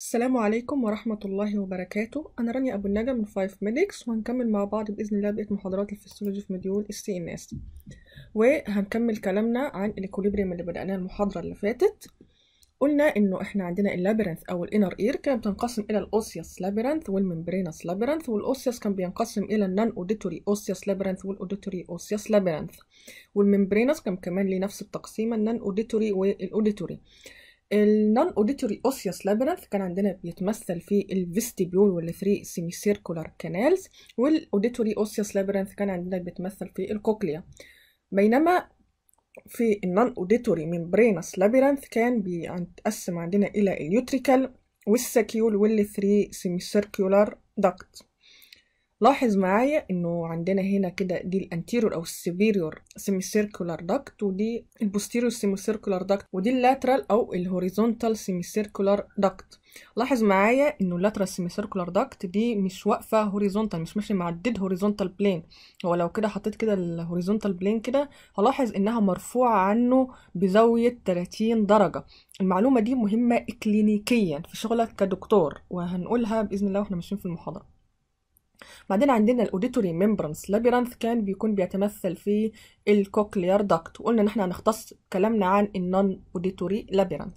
السلام عليكم ورحمة الله وبركاته أنا رانيا أبو النجا من 5 ميديكس وهنكمل مع بعض بإذن الله بقية محاضرات الفسيولوجي في مديول السي ان اس وهنكمل كلامنا عن الإكوليبريم اللي بدأناه المحاضرة اللي فاتت قلنا إنه إحنا عندنا اللابيرنث أو الإنر إير كانت بتنقسم إلى الأوسيوس لابيرنث والممبرينس لابيرنث والأوسيوس كان بينقسم إلى النون أوديتوري أوسيوس لابيرنث والأوديتوري أوسيوس لابيرنث والممبرينس كان كمان ليه نفس التقسيمة النون أوديتوري والأوديتوري النون اوديتوري اوسيوس لابيرنث كان عندنا بيتمثل في الفيستيبيول والثري سيمي سيركولار كانالز والاوديتوري اوسيوس لابيرنث كان عندنا بيتمثل في الكوكليا بينما في النون اوديتوري ممبرينس لابيرنث كان بيتقسم عندنا الى اليوتريكال والساكيول والثري سيمي سيركولار داكت لاحظ معايا انه عندنا هنا كده دي الانتيريور او السبيريور سيمي سيركولار داكت ودي البوستيريور سيمي سيركولار داكت ودي اللاترال او الهوريزونتال سيمي سيركولار داكت لاحظ معايا انه اللاترال سيمي سيركولار داكت دي مش واقفه هوريزونتال مش ماشيه مع الديد هوريزونتال بلين هو لو كده حطيت كده الهوريزونتال بلين كده هلاحظ انها مرفوعه عنه بزاويه 30 درجه المعلومه دي مهمه اكلينيكيا في شغلك كدكتور وهنقولها باذن الله واحنا ماشيين في المحاضره بعدين عندنا الاوديتوري ميمبرانس لابيرانث كان بيكون بيتمثل في الكوكليار داكت وقلنا ان احنا هنختص كلامنا عن النون اوديتوري لابيرانث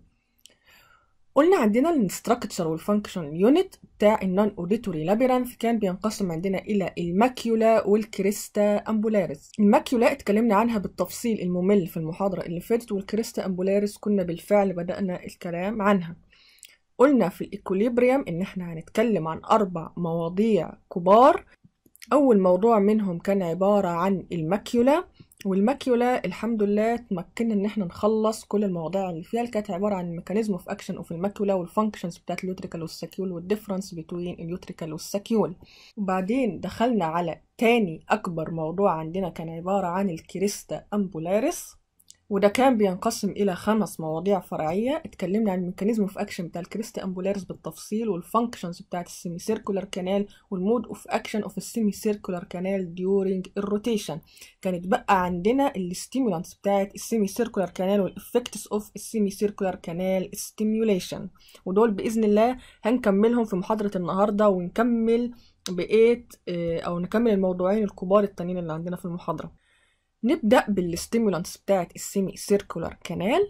قلنا عندنا الستراكشر والفانكشن يونت بتاع النون اوديتوري لابيرانث كان بينقسم عندنا الى الماكيولا والكريستا امبولاريس الماكيولا اتكلمنا عنها بالتفصيل الممل في المحاضره اللي فاتت والكريستا امبولاريس كنا بالفعل بدانا الكلام عنها قلنا في الإكوليبريم إن إحنا هنتكلم عن أربع مواضيع كبار أول موضوع منهم كان عبارة عن الماكيولا والماكيولا الحمد لله تمكنا إن إحنا نخلص كل المواضيع اللي فيها اللي كانت عبارة عن الميكانيزم اوف أكشن اوف الماكيولا والفانكشنز بتاعت اليوتريكال والساكيول والديفرنس بين اليوتريكال والساكيول وبعدين دخلنا على تاني أكبر موضوع عندنا كان عبارة عن الكريستا أمبولاريس وده كان بينقسم إلى خمس مواضيع فرعية اتكلمنا عن الميكانيزم اوف اكشن بتاع الكريستا امبولاريس بالتفصيل والفانكشنز بتاعت السيمي سيركولار كانال والمود اوف اكشن اوف السيمي سيركولار كانال ديورينج الروتيشن كانت بقى عندنا الستيمولانس بتاعت السيمي سيركولار كانال والافكتس اوف السيمي سيركولار كانال ستيميوليشن ودول باذن الله هنكملهم في محاضرة النهاردة ونكمل بقية او نكمل الموضوعين الكبار التانيين اللي عندنا في المحاضرة نبدأ بالستيمولانس بتاعت السيمي سيركولار كانال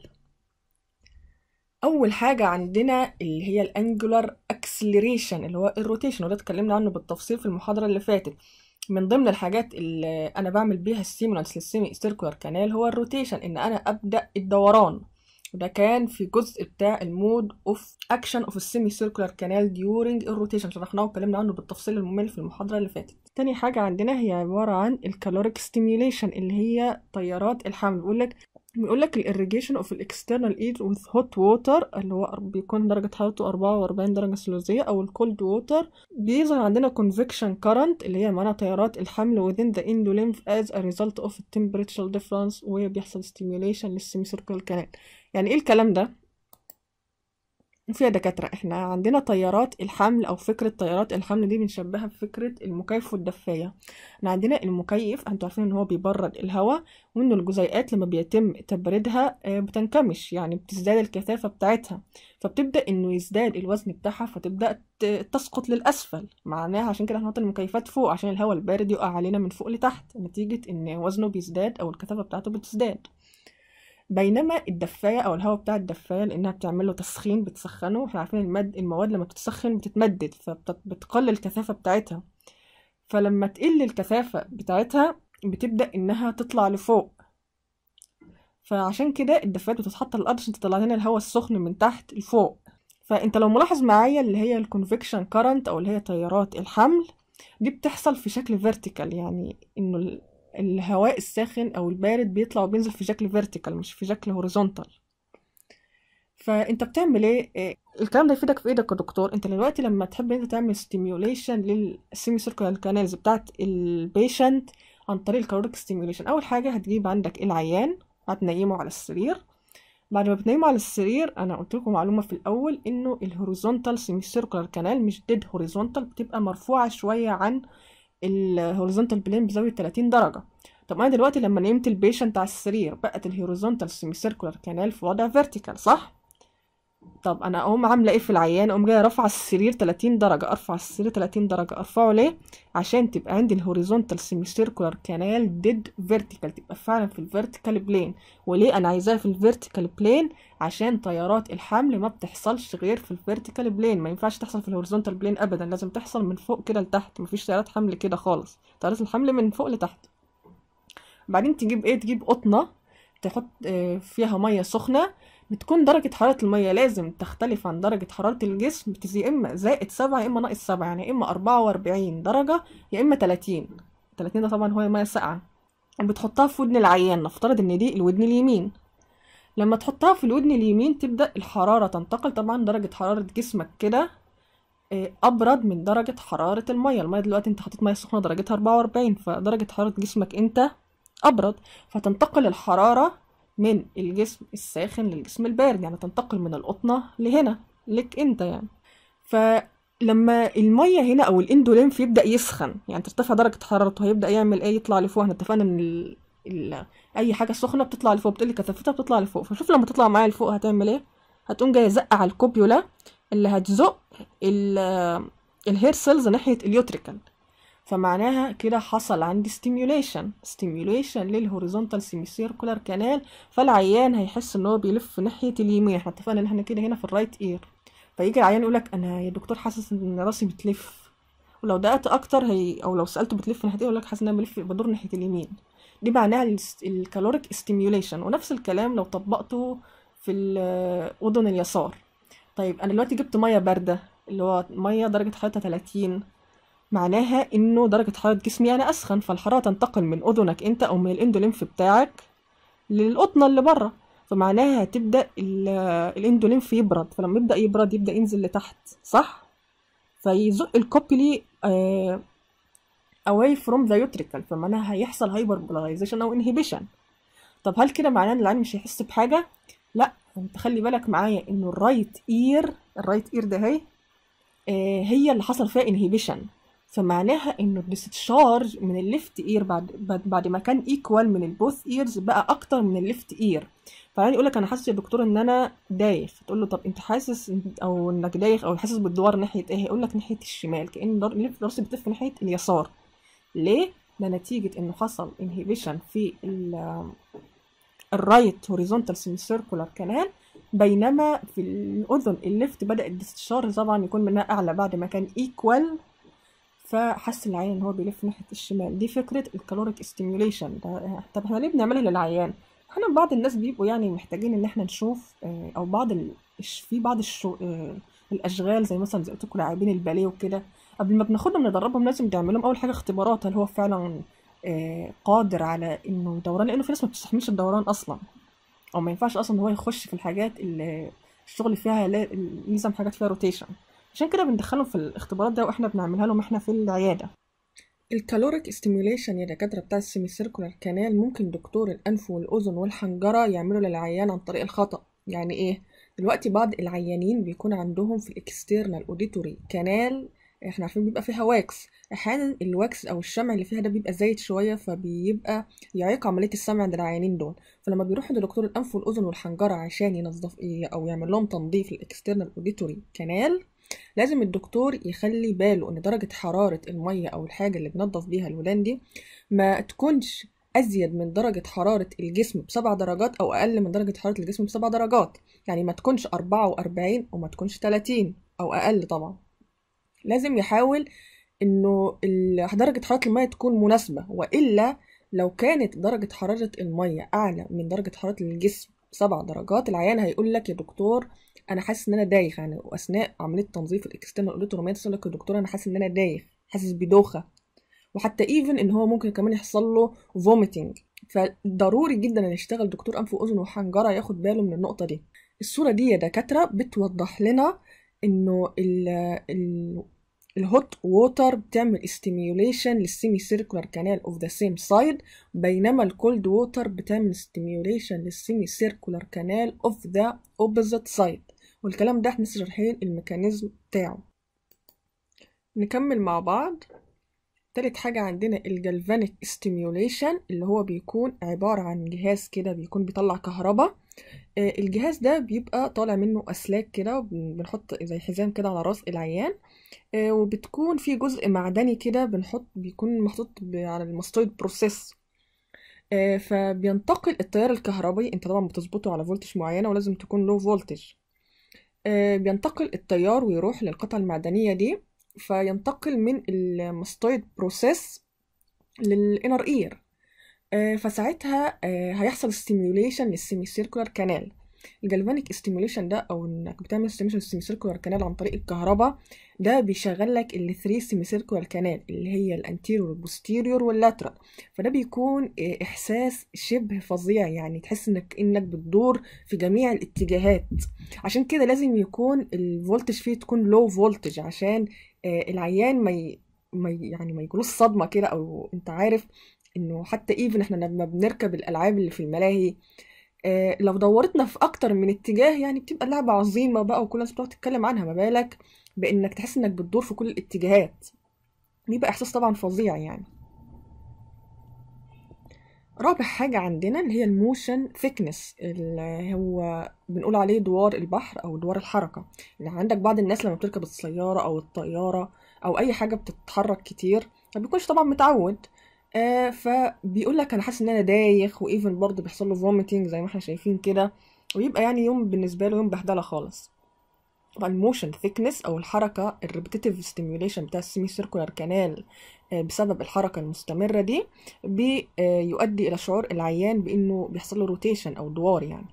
أول حاجة عندنا اللي هي الانجولار اكسلريشن اللي هو الروتيشن وده اتكلمنا عنه بالتفصيل في المحاضرة اللي فاتت من ضمن الحاجات اللي أنا بعمل بيها الستيمولانس للسيمي سيركولار كانال هو الروتيشن إن أنا أبدأ الدوران وده كان في جزء بتاع المود اوف اكشن اوف السيمي سيركولار كانال ديورنج الروتيشن شرحناه واتكلمنا عنه بالتفصيل الممل في المحاضره اللي فاتت تاني حاجه عندنا هي عباره عن الكالوريك ستيميوليشن اللي هي تيارات الحمل بيقول لك بيقول لك الاريجيشن اوف الاكسترنال ايد وذ هوت ووتر اللي هو بيكون درجه حرارته 44 درجه سلوزيه او الكولد ووتر بيظهر عندنا convection current اللي هي معناها تيارات الحمل within the endolymph as a result of temperature difference وبيحصل stimulation للسيمي سيركل كانال يعني ايه الكلام ده فيها دكاترة احنا عندنا تيارات الحمل او فكرة تيارات الحمل دي بنشبهها بفكرة المكيف والدفاية احنا عندنا المكيف انتوا عارفين ان هو بيبرد الهواء وان الجزيئات لما بيتم تبريدها بتنكمش يعني بتزداد الكثافة بتاعتها فبتبدأ انه يزداد الوزن بتاعها فتبدأ تسقط للأسفل معناها عشان كده هنحط المكيفات فوق عشان الهواء البارد يقع علينا من فوق لتحت نتيجة ان وزنه بيزداد او الكثافة بتاعته بتزداد بينما الدفاية أو الهواء بتاع الدفاية لأنها بتعمل له تسخين بتسخنه احنا عارفين المد المواد لما بتتسخن بتتمدد فبتقل الكثافة بتاعتها فلما تقل الكثافة بتاعتها بتبدأ إنها تطلع لفوق فعشان كده الدفايات بتتحط على الأرض عشان تطلع لنا الهواء السخن من تحت لفوق فأنت لو ملاحظ معايا اللي هي الكونفكشن كارنت أو اللي هي تيارات الحمل دي بتحصل في شكل فيرتيكال يعني إنه الهواء الساخن او البارد بيطلع وبينزل في شكل فيرتيكال مش في شكل هوريزونتال فانت بتعمل ايه الكلام ده يفيدك في ايه كدكتور انت دلوقتي لما تحب انت تعمل ستيميوليشن للسيمي سيركولار كانالز بتاعت البيشنت عن طريق الكالوريك ستيميوليشن اول حاجه هتجيب عندك العيان هتنيمه على السرير بعد ما بتنيمه على السرير انا قلت لكم معلومه في الاول انه الهوريزونتال سيمي سيركولار كانال مش ديد هوريزونتال بتبقى مرفوعه شويه عن الهوريزونتال بلين بزاوية 30 درجة طب انا دلوقتي لما نمت البيشنت على السرير بقت الهوريزونتال سيمي سيركولار كانال في وضع فيرتيكال صح طب انا اقوم عامله ايه في العيان اقوم جايه رافعه السرير 30 درجه ارفع السرير 30 درجه ارفعه ليه عشان تبقى عندي الهوريزونتال سيمي سيركولار كانال ديد فيرتيكال تبقى فعلا في الفيرتيكال بلين وليه انا عايزاها في الفيرتيكال بلين عشان تيارات الحمل ما بتحصلش غير في الفيرتيكال بلين ما ينفعش تحصل في الهوريزونتال بلين ابدا لازم تحصل من فوق كده لتحت مفيش تيارات حمل كده خالص تيارات الحمل من فوق لتحت بعدين تجيب ايه تجيب قطنه تحط آه، فيها ميه سخنه بتكون درجة حرارة المية لازم تختلف عن درجة حرارة الجسم بتزي يا إما زائد سبعة يا إما ناقص سبعة يعني يا إما أربعة وأربعين درجة يا إما تلاتين تلاتين ده طبعا هو مية ساقعة بتحطها في ودن العيان نفترض إن دي الودن اليمين لما تحطها في الودن اليمين تبدأ الحرارة تنتقل طبعا درجة حرارة جسمك كده آه، أبرد من درجة حرارة المية المية دلوقتي أنت حاطط مية سخنة درجتها أربعة وأربعين فدرجة حرارة جسمك أنت أبرد فتنتقل الحرارة من الجسم الساخن للجسم البارد يعني تنتقل من القطنة لهنا لك انت يعني فلما المية هنا او الاندوليمف يبدأ يسخن يعني ترتفع درجة حرارته هيبدأ يعمل ايه يطلع لفوق احنا اتفقنا ان ال... ال... اي حاجة سخنة بتطلع لفوق بتقل كثافتها بتطلع لفوق فشوف لما تطلع معايا لفوق هتعمل ايه هتقوم جاية زقة على الكوبيولا اللي هتزق ال... الهير سيلز ناحية اليوتريكال فمعناها كده حصل عندي ستيميوليشن ستيميوليشن للهوريزونتال سيمي سيركولار كانال فالعيان هيحس ان هو بيلف ناحيه اليمين احنا اتفقنا ان احنا كده هنا في الرايت اير فيجي العيان يقول لك انا يا دكتور حاسس ان راسي بتلف ولو دققت اكتر هي او لو سالته بتلف ناحيه ايه يقول لك حاسس ان انا بلف بدور ناحيه اليمين دي معناها الكالوريك ستيميوليشن ونفس الكلام لو طبقته في الاذن اليسار طيب انا دلوقتي جبت ميه بارده اللي هو ميه درجه حرارتها 30 معناها انه درجة حرارة جسمي انا اسخن فالحرارة تنتقل من اذنك انت او من الاندوليمف بتاعك للقطنة اللي بره فمعناها هتبدأ الاندوليمف يبرد فلما يبدأ يبرد يبدأ ينزل لتحت صح فيزق الكوبلي آه away from the utricle فمعناها هيحصل هايبربولايزيشن او انهيبيشن طب هل كده معناه ان العين مش هيحس بحاجة لا انت خلي بالك معايا انه الرايت اير الرايت اير ده هي آه هي اللي حصل فيها انهيبيشن فمعناها انه الديستشارج من الليفت اير بعد بعد ما كان ايكوال من البوث ايرز بقى اكتر من الليفت اير فيعني يقول لك انا حاسس يا دكتور ان انا دايخ تقول له طب انت حاسس او انك دايخ او حاسس بالدوار ناحيه ايه هيقول لك ناحيه الشمال كان راسي بتلف ناحيه اليسار ليه ده نتيجه انه حصل انهيبيشن في الرايت هوريزونتال سيمي سيركولار كانال بينما في الاذن الليفت بدا الديستشارج طبعا يكون منها اعلى بعد ما كان ايكوال فحس العيان ان هو بيلف ناحيه الشمال دي فكره الكالوريك ستيميوليشن طب احنا ليه بنعملها للعيان احنا بعض الناس بيبقوا يعني محتاجين ان احنا نشوف آه، او بعض ال... في بعض الشو... آه، الاشغال زي مثلا زي قلت لكم لاعبين الباليه وكده قبل ما بناخدهم ندربهم لازم نعمل لهم اول حاجه اختبارات هل هو فعلا آه، قادر على انه دوران لانه في ناس ما بتستحملش الدوران اصلا او ما ينفعش اصلا ان هو يخش في الحاجات اللي الشغل فيها لازم حاجات فيها روتيشن عشان كده بندخلهم في الاختبارات ده واحنا بنعملها لهم احنا في العياده الكالوريك ستيميوليشن يا دكاتره بتاع السيمي سيركولار كانال ممكن دكتور الانف والاذن والحنجره يعملوا للعيان عن طريق الخطا يعني ايه دلوقتي بعض العيانين بيكون عندهم في الاكسترنال اوديتوري كانال احنا عارفين بيبقى فيها واكس احيانا الواكس او الشمع اللي فيها ده بيبقى زايد شويه فبيبقى يعيق عمليه السمع عند العيانين دول فلما بيروحوا لدكتور الانف والاذن والحنجره عشان ينظف او يعمل لهم تنظيف الاكسترنال اوديتوري كانال لازم الدكتور يخلي باله ان درجة حرارة المية او الحاجة اللي بنضف بيها الولان دي ما تكونش ازيد من درجة حرارة الجسم بسبع درجات او اقل من درجة حرارة الجسم بسبع درجات يعني ما تكونش اربعة واربعين وما تكونش تلاتين او اقل طبعا لازم يحاول انه درجة حرارة المية تكون مناسبة والا لو كانت درجة حرارة المية اعلى من درجة حرارة الجسم سبع درجات العيان هيقول لك يا دكتور انا حاسس ان انا دايخ يعني واثناء عمليه تنظيف الاكسترنال اوديتوروماتس يقول لك يا دكتور انا حاسس ان انا دايخ حاسس بدوخه وحتى ايفن ان هو ممكن كمان يحصل له فوميتنج فضروري جدا ان يشتغل دكتور انف واذن وحنجره ياخد باله من النقطه دي الصوره دي يا دكاتره بتوضح لنا انه ال ال الهوت ووتر بتعمل ستيميوليشن للسيمي سيركولار كانال اوف ذا سيم سايد بينما الكولد ووتر بتعمل ستيميوليشن للسيمي سيركولار كانال اوف ذا اوبوزيت سايد والكلام ده احنا شارحين الميكانيزم بتاعه نكمل مع بعض تالت حاجة عندنا الجلفانيك ستيميوليشن اللي هو بيكون عبارة عن جهاز كده بيكون بيطلع كهرباء آه، الجهاز ده بيبقى طالع منه أسلاك كده بنحط زي حزام كده على راس العيان آه، وبتكون في جزء معدني كده بنحط بيكون محطوط ب- على الماستويد بروسيس آه، فبينتقل التيار الكهربي انت طبعا بتظبطه على فولتج معينة ولازم تكون لو فولتج آه، بينتقل التيار ويروح للقطعة المعدنية دي فينتقل من الماستويد بروسيس للانر اير فساعتها آه، هيحصل ستيميوليشن للسيمي سيركولار كانال الجالفانيك ستيميوليشن ده او انك بتعمل ستيميوليشن للسيمي سيركولار كانال عن طريق الكهرباء ده بيشغل لك الثري سيمي سيركولار كانال اللي هي الانتيريور والبوستيريور واللاترال فده بيكون آه، احساس شبه فظيع يعني تحس انك انك بتدور في جميع الاتجاهات عشان كده لازم يكون الفولتج فيه تكون لو فولتج عشان آه، العيان ما ي... ما ي... يعني ما يجيلوش صدمه كده او انت عارف انه حتى ايفن احنا لما بنركب الالعاب اللي في الملاهي آه، لو دورتنا في اكتر من اتجاه يعني بتبقى اللعبه عظيمه بقى وكل الناس بتقعد تتكلم عنها ما بالك بانك تحس انك بتدور في كل الاتجاهات بيبقى احساس طبعا فظيع يعني رابع حاجة عندنا اللي هي الموشن ثيكنس اللي هو بنقول عليه دوار البحر أو دوار الحركة اللي عندك بعض الناس لما بتركب السيارة أو الطيارة أو أي حاجة بتتحرك كتير ما بيكونش طبعا متعود آه فبيقول لك أنا حاسس إن أنا دايخ وإيفن برضه بيحصل له فوميتنج زي ما احنا شايفين كده ويبقى يعني يوم بالنسبة له يوم بهدلة خالص طبعا الموشن ثيكنس او الحركه الريبتيتيف ستيميوليشن بتاع السيمي سيركولار كانال بسبب الحركه المستمره دي بيؤدي الى شعور العيان بانه بيحصل له روتيشن او دوار يعني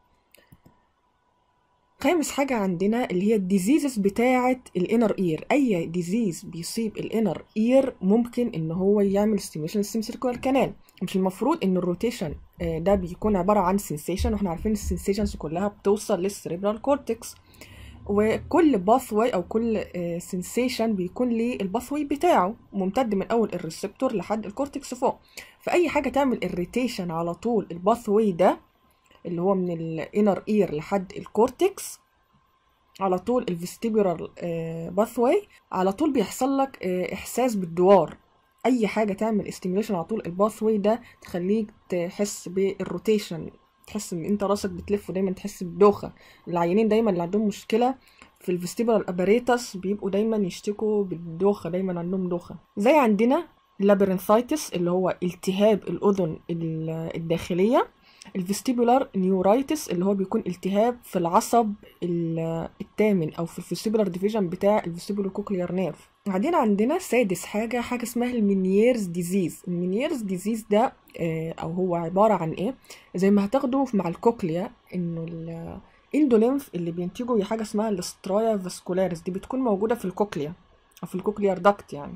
خامس حاجة عندنا اللي هي الديزيزز بتاعة الانر اير اي ديزيز بيصيب الانر اير ممكن ان هو يعمل ستيميشن للسيمي سيركولار كانال مش المفروض ان الروتيشن آه، ده بيكون عبارة عن سensation واحنا عارفين السنسيشنز كلها بتوصل للسريبرال كورتكس وكل باثواي او كل سنسيشن بيكون ليه الباثواي بتاعه ممتد من اول الريسبتور لحد الكورتكس فوق فاي حاجه تعمل الريتيشن على طول الباثواي ده اللي هو من الانر اير لحد الكورتكس على طول الفيستيبولار باثواي على طول بيحصل لك آه، احساس بالدوار اي حاجه تعمل استيميوليشن على طول الباثواي ده تخليك تحس بالروتيشن تحس ان انت راسك بتلف ودايما تحس بدوخه العيانين دايما اللي عندهم مشكله في الفيستيبولار اباريتس بيبقوا دايما يشتكوا بالدوخه دايما عندهم دوخه زي عندنا لابرنثايتس اللي هو التهاب الاذن ال- الداخليه الفيستيبولار نيورايتس اللي هو بيكون التهاب في العصب ال- الثامن او في الفيستيبولار ديفيجن بتاع الفيستيبولار كوكليار نيرف بعدين عندنا سادس حاجه حاجه اسمها المينييرز ديزيز المينييرز ديزيز ده آه، او هو عباره عن ايه زي ما هتاخده مع الكوكليا انه الاندوليمف اللي بينتجوا هي حاجه اسمها الاسترايا فاسكولاريس دي بتكون موجوده في الكوكليا او في الكوكليار داكت يعني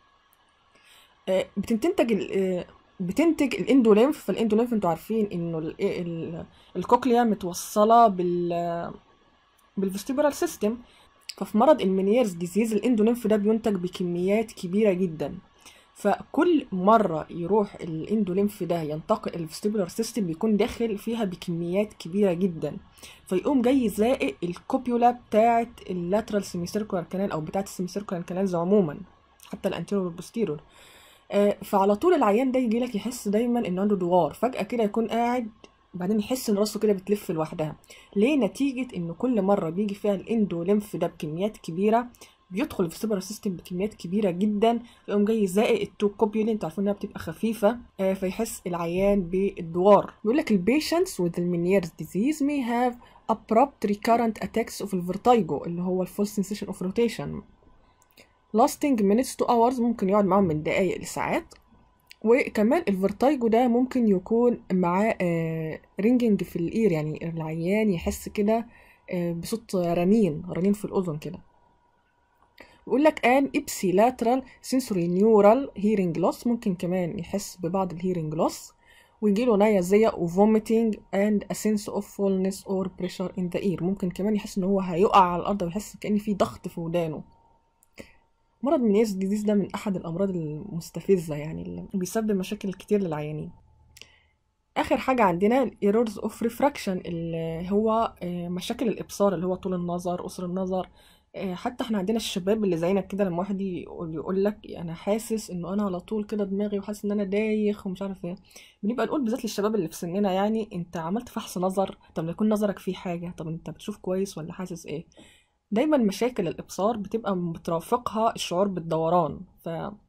آه، بتنتج ال- آه، بتنتج الاندوليمف فالاندوليمف انتوا عارفين انه ال- ال- الكوكليا متوصله بال بالفيستيبولار سيستم ففي مرض المنييرز ديزيز الاندوليمف ده بينتج بكميات كبيره جدا فكل مرة يروح الاندوليمف ده ينتقل الفيستيبولار سيستم بيكون داخل فيها بكميات كبيرة جدا فيقوم جاي زائق الكوبيولا بتاعة اللاترال سيميسيركولار كانال او بتاعة السيميسيركولار كانالز عموما حتى الانتيريور والبوستيريور آه، فعلى طول العيان ده يجي لك يحس دايما ان عنده دوار فجأة كده يكون قاعد بعدين يحس ان راسه كده بتلف لوحدها ليه نتيجة ان كل مرة بيجي فيها الاندوليمف ده بكميات كبيرة بيدخل في السيبرال سيستم بكميات كبيرة جدا يقوم جاي زائق التو كوبيولي انتوا عارفين انها بتبقى خفيفة آه، فيحس العيان بالدوار بيقول لك البيشنتس with the Meniere's disease may have abrupt recurrent attacks of الفيرتايجو اللي هو الفول sensation of rotation lasting minutes to hours ممكن يقعد معاهم من دقايق لساعات وكمان الفيرتايجو ده ممكن يكون معاه آه رينجنج في الاير يعني العيان يحس كده آه بصوت رنين رنين في الاذن كده بيقول لك ان ابسيلاترال سنسوري نيورال هيرنج لوس ممكن كمان يحس ببعض الهيرنج لوس ويجيله نيازية وفوميتنج and a sense of fullness or pressure in the ear ممكن كمان يحس ان هو هيقع على الارض ويحس كأن في ضغط في ودانه مرض منياس ديزيز ده من احد الامراض المستفزة يعني اللي بيسبب مشاكل كتير للعيانين اخر حاجة عندنا الايرورز اوف ريفراكشن اللي هو آه، مشاكل الابصار اللي هو طول النظر قصر النظر آه، حتى احنا عندنا الشباب اللي زينا كده لما واحد يقول, يقول لك انا حاسس انه انا على طول كده دماغي وحاسس ان انا دايخ ومش عارف ايه بنبقى نقول بالذات للشباب اللي في سننا يعني انت عملت فحص نظر طب يكون نظرك فيه حاجه طب انت بتشوف كويس ولا حاسس ايه دايما مشاكل الابصار بتبقى بترافقها الشعور بالدوران ف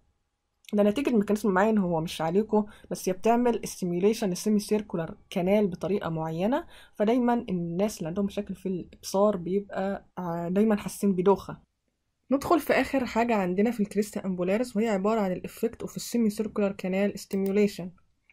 ده نتيجة ميكانيزم معين هو مش عليكم بس هي بتعمل استيميوليشن السيمي سيركولار كانال بطريقة معينة فدايما الناس اللي عندهم مشاكل في الإبصار بيبقى ع- دايما حاسين بدوخة ندخل في آخر حاجة عندنا في الكريستا أمبولاريس وهي عبارة عن الإفكت أوف السيمي سيركولار كانال ستيميوليشن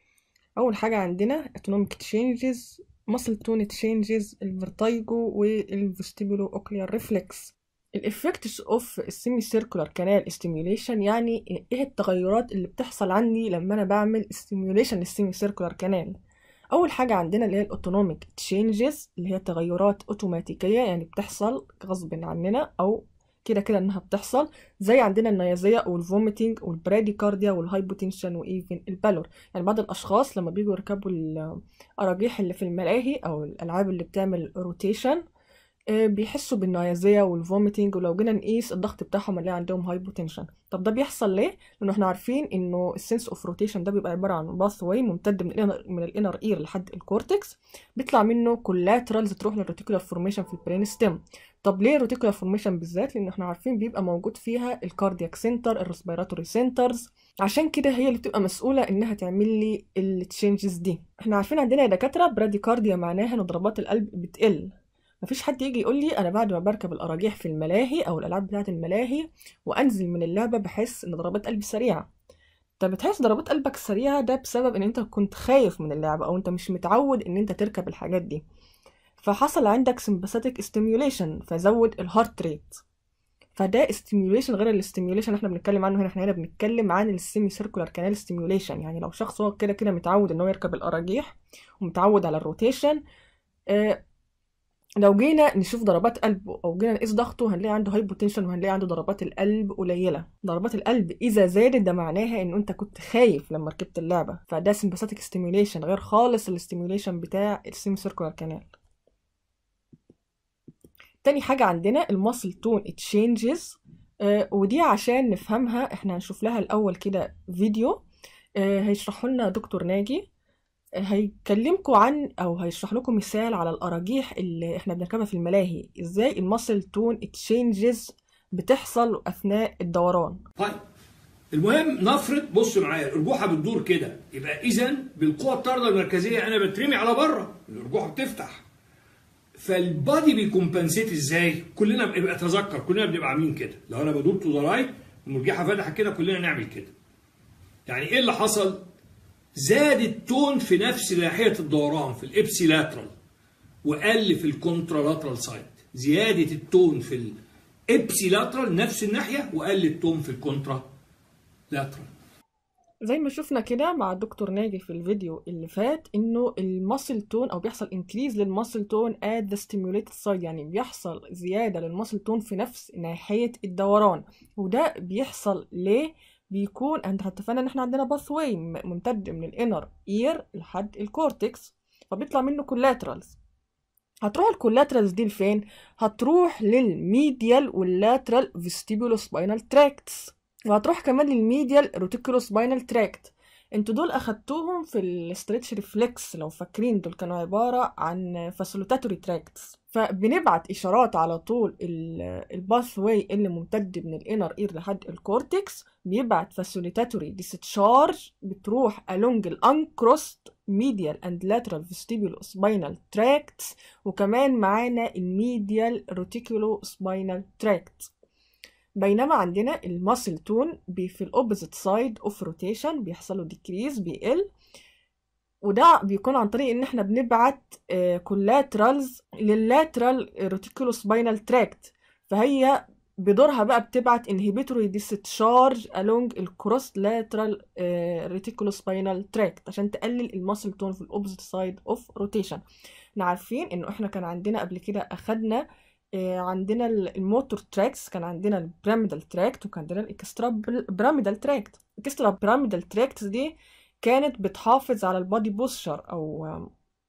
أول حاجة عندنا autonomic changes muscle tone changes الفرتايجو والفستيبولو اوكليار ريفلكس الافكتس اوف السيمي سيركولار كانال ستيميوليشن يعني ايه التغيرات اللي بتحصل عندي لما انا بعمل ستيميوليشن للسيمي سيركولار كانال اول حاجه عندنا اللي هي الاوتونوميك تشينجز اللي هي تغيرات اوتوماتيكيه يعني بتحصل غصب عننا او كده كده انها بتحصل زي عندنا النيازيه او الفوميتنج والبراديكارديا والهايبوتنشن وايفن البالور يعني بعض الاشخاص لما بيجوا يركبوا الاراجيح اللي في الملاهي او الالعاب اللي بتعمل روتيشن بيحسوا بالنيازيه والفوميتنج ولو جينا نقيس الضغط بتاعهم هنلاقي عندهم هايبوتنشن طب ده بيحصل ليه لانه احنا عارفين انه السنس اوف روتيشن ده بيبقى عباره عن باث واي ممتد من الانر من الانر اير لحد الكورتكس بيطلع منه كولاترالز تروح للريتيكولار فورميشن في البرين ستيم طب ليه الريتيكولار فورميشن بالذات لان احنا عارفين بيبقى موجود فيها الكاردياك سنتر الريسبيراتوري سنترز عشان كده هي اللي بتبقى مسؤوله انها تعمل لي التشينجز دي احنا عارفين عندنا يا دكاتره براديكارديا معناها ان ضربات القلب بتقل مفيش حد يجي يقول لي انا بعد ما بركب الاراجيح في الملاهي او الالعاب بتاعه الملاهي وانزل من اللعبه بحس ان ضربات قلبي سريعه طب بتحس ضربات قلبك سريعه ده بسبب ان انت كنت خايف من اللعبه او انت مش متعود ان انت تركب الحاجات دي فحصل عندك سمباثيك ستيميوليشن فزود الهارت ريت فده ستيميوليشن غير الاستيميوليشن احنا بنتكلم عنه هنا احنا هنا بنتكلم عن السيمي سيركولار كانال ستيميوليشن يعني لو شخص هو كده كده متعود ان هو يركب الاراجيح ومتعود على الروتيشن اه لو جينا نشوف ضربات قلبه او جينا نقيس ضغطه هنلاقي عنده هايبوتنشن وهنلاقي عنده ضربات القلب قليله ضربات القلب اذا زادت ده معناها ان انت كنت خايف لما ركبت اللعبه فده سمباثيك ستيميوليشن غير خالص الاستيميوليشن بتاع السيمي سيركولار كانال تاني حاجه عندنا الماسل تون تشينجز آه ودي عشان نفهمها احنا هنشوف لها الاول كده فيديو آه هيشرحه لنا دكتور ناجي هيكلمكم عن او هيشرح لكم مثال على الاراجيح اللي احنا بنركبها في الملاهي ازاي الماسل تون تشينجز بتحصل اثناء الدوران طيب المهم نفرض بص معايا الارجوحه بتدور كده يبقى اذا بالقوه الطارده المركزيه انا بترمي على بره الارجوحه بتفتح فالبادي بيكمبنسيت ازاي كلنا بنبقى اتذكر كلنا بنبقى عاملين كده لو انا بدور تو ذا رايت المرجحه فاتحه كده كلنا نعمل كده يعني ايه اللي حصل زاد التون في نفس ناحية الدوران في الإبسي لاترال وقل في الكونترالاترال سايد زيادة التون في الإبسي لاترال نفس الناحية وقل التون في الكونترا لاترال زي ما شفنا كده مع الدكتور ناجي في الفيديو اللي فات انه الماسل تون او بيحصل انكريز للماسل تون at the stimulated side يعني بيحصل زيادة للماسل تون في نفس ناحية الدوران وده بيحصل ليه بيكون انت اتفقنا ان احنا عندنا باث واي ممتد من الانر اير لحد الكورتكس فبيطلع منه كولاترالز هتروح الكولاترالز دي لفين هتروح للميديال واللاترال فيستيبولو سباينال تراكتس وهتروح كمان للميديال روتيكولو سباينال تراكت انتوا دول اخدتوهم في الاستريتش ريفلكس لو فاكرين دول كانوا عباره عن فاسيلوتاتوري تراكتس فبنبعت اشارات على طول الباث واي اللي ممتد من الانر اير لحد الكورتكس بيبعت فاسيلوتاتوري ديستشارج بتروح along الانكروست medial and lateral vestibulo spinal tracts وكمان معانا الميديال روتيكولو سباينال تراكت بينما عندنا الماسل تون في الاوبوزيت سايد اوف روتيشن بيحصل له ديكريز بيقل وده بيكون عن طريق ان احنا بنبعت كولاترالز لللاترال روتيكولو سباينال تراكت فهي بدورها بقى بتبعت inhibitory discharge along الكروس لاترال ريتيكولو سباينال تراكت عشان تقلل الماسل تون في الاوبوزيت سايد اوف روتيشن احنا عارفين انه احنا كان عندنا قبل كده اخدنا عندنا الموتور تراكس كان عندنا البيراميدال تراكت وكان عندنا الاكسترا بيراميدال تراكت الاكسترا بيراميدال تراكت دي كانت بتحافظ على البادي بوستشر او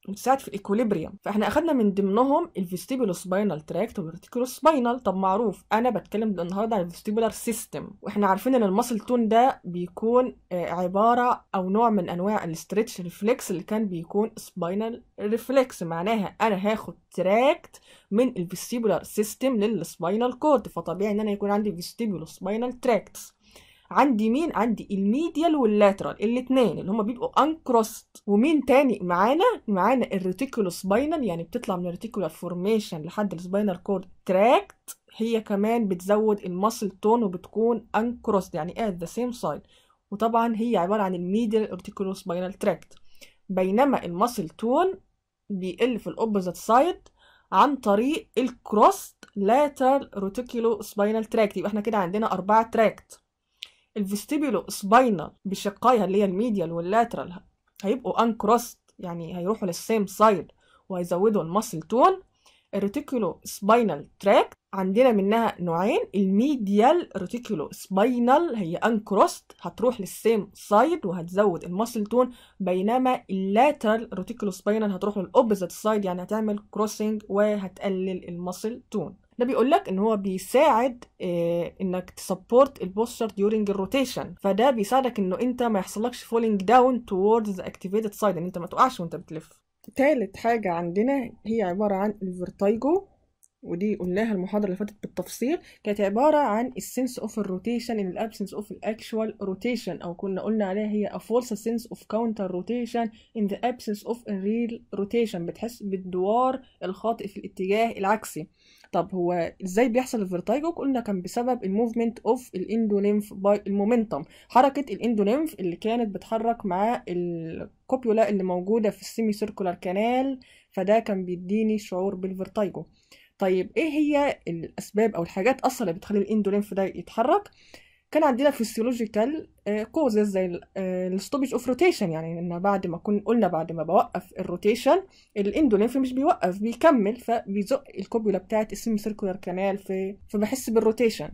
بتساعد في الايكوليبريم فاحنا اخدنا من ضمنهم الفيستيبولو سباينال تراكت والريتيكولو سباينال طب معروف انا بتكلم النهارده عن الفيستيبولار سيستم واحنا عارفين ان الماسل تون ده بيكون آه، عباره او نوع من انواع الاسترتش ريفلكس اللي كان بيكون سباينال ريفلكس معناها انا هاخد تراكت من الفيستيبولار سيستم للسباينال كورد فطبيعي ان انا يكون عندي فيستيبولو سباينال تراكتس عندي مين عندي الميديال واللاترال الاثنين اللي هما بيبقوا انكروست ومين تاني معانا معانا الريتيكولو سباينال يعني بتطلع من الريتيكولار فورميشن لحد السباينال كورد تراكت هي كمان بتزود الماسل تون وبتكون انكروست يعني at the same side وطبعا هي عبارة عن الميديال ريتيكولو سباينال تراكت بينما الماسل تون بيقل في الاوبوزيت سايد عن طريق الكروست لاترال روتيكولو سباينال تراكت يبقى احنا كده عندنا أربعة تراكت الفيستيبولو سباينال بشقائها اللي هي الميديال واللاترال هيبقوا انكروست يعني هيروحوا للسيم سايد وهيزودوا الماسل تون الريتيكولو سباينال تراك عندنا منها نوعين الميديال ريتيكولو سباينال هي انكروست هتروح للسيم سايد وهتزود الماسل تون بينما اللاترال ريتيكولو سباينال هتروح للاوبوزيت سايد يعني هتعمل كروسنج وهتقلل الماسل تون ده بيقول لك ان هو بيساعد آه انك تسبورت البوستشر during الروتيشن فده بيساعدك انه انت ما يحصلكش falling down towards the activated side ان انت ما تقعش وانت بتلف تالت حاجة عندنا هي عبارة عن الفيرتايجو ودي قلناها المحاضرة اللي فاتت بالتفصيل كانت عبارة عن السنس اوف الروتيشن in the absence of الاكشوال روتيشن او كنا قلنا عليها هي a false sense of counter rotation in the absence of a real rotation بتحس بالدوار الخاطئ في الاتجاه العكسي طب هو ازاي بيحصل الفيرتايجو قلنا كان بسبب الموفمنت اوف الاندوليمف باي المومنتم حركه الاندوليمف اللي كانت بتحرك مع الكوبيولا اللي موجوده في السيمي سيركولار كانال فده كان بيديني شعور بالفيرتايجو طيب ايه هي الاسباب او الحاجات اصلا اللي بتخلي الاندوليمف ده يتحرك كان عندنا فيسيولوجيكال كوزز زي الستوبج اوف روتيشن يعني ان بعد ما كنا قلنا بعد ما بوقف الروتيشن الاندولينف مش بيوقف بيكمل فبيزق الكوبيولا بتاعت السيمي سيركولار كانال في فبحس بالروتيشن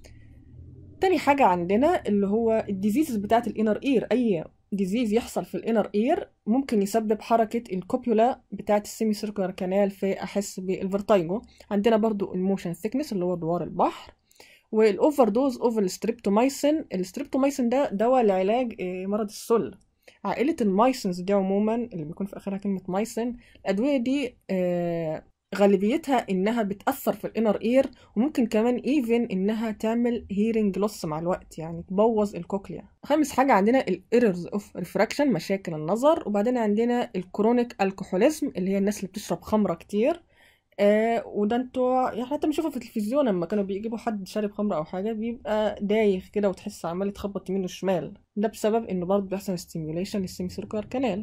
تاني حاجة عندنا اللي هو الديزيزز بتاعت الانر اير اي ديزيز يحصل في الانر اير ممكن يسبب حركة الكوبيولا بتاعت السيمي سيركولار كانال في احس بالفيرتايجو عندنا برضو الموشن ثيكنس اللي هو دوار البحر والاوفر دوز اوف الستريبتومايسين الستريبتومايسين ده دواء لعلاج مرض السل عائلة المايسنز دي عموما اللي بيكون في آخرها كلمة مايسن الأدوية دي غالبيتها إنها بتأثر في الانر اير وممكن كمان ايفن إنها تعمل هيرنج لوس مع الوقت يعني تبوظ الكوكليا خامس حاجة عندنا الايرورز اوف ريفراكشن مشاكل النظر وبعدين عندنا الكرونيك الكحوليزم اللي هي الناس اللي بتشرب خمرة كتير آه وده انتوا يعني حتى بنشوفها في التلفزيون لما كانوا بيجيبوا حد شارب خمرة او حاجة بيبقى دايخ كده وتحس عمال يتخبط يمين وشمال ده بسبب انه برضه بيحصل ستيميوليشن للسيمي سيركولار كانال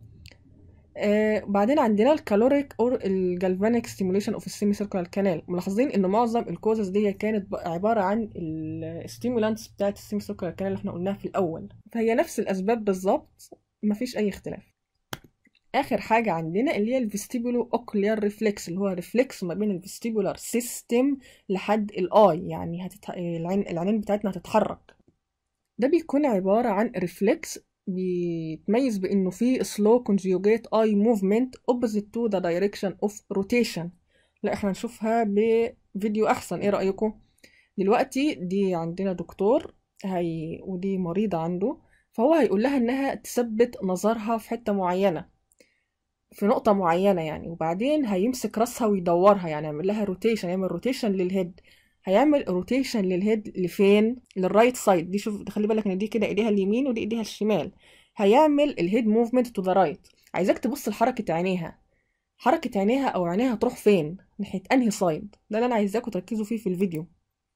آه بعدين عندنا الكالوريك اور الجالفانيك ستيميوليشن اوف السيمي سيركولار كانال ملاحظين ان معظم الكوزز دي كانت عباره عن الستيمولانتس بتاعت السيمي سيركولار كانال اللي احنا قلناها في الاول فهي نفس الاسباب بالظبط مفيش اي اختلاف اخر حاجه عندنا اللي هي الفيستيبولو اوكليار ريفلكس اللي هو ريفلكس ما بين الفيستيبولار سيستم لحد الاي يعني هتت... العين العينين بتاعتنا هتتحرك ده بيكون عباره عن ريفلكس بيتميز بانه فيه slow conjugate eye movement opposite to the direction of rotation لا احنا نشوفها بفيديو احسن ايه رايكم دلوقتي دي عندنا دكتور هي ودي مريضه عنده فهو هيقول لها انها تثبت نظرها في حته معينه في نقطة معينة يعني وبعدين هيمسك راسها ويدورها يعني يعمل لها روتيشن يعمل روتيشن للهيد هيعمل روتيشن للهيد لفين للرايت سايد دي شوف خلي بالك ان دي كده ايديها اليمين ودي ايديها الشمال هيعمل الهيد موفمنت تو ذا رايت عايزاك تبص لحركة عينيها حركة عينيها او عينيها تروح فين ناحية انهي سايد ده اللي انا عايزاكم تركزوا فيه في الفيديو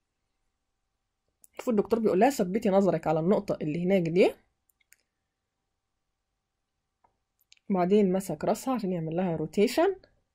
شوفوا الدكتور بيقول لها ثبتي نظرك على النقطة اللي هناك دي بعدين مسك راسها عشان يعمل لها روتيشن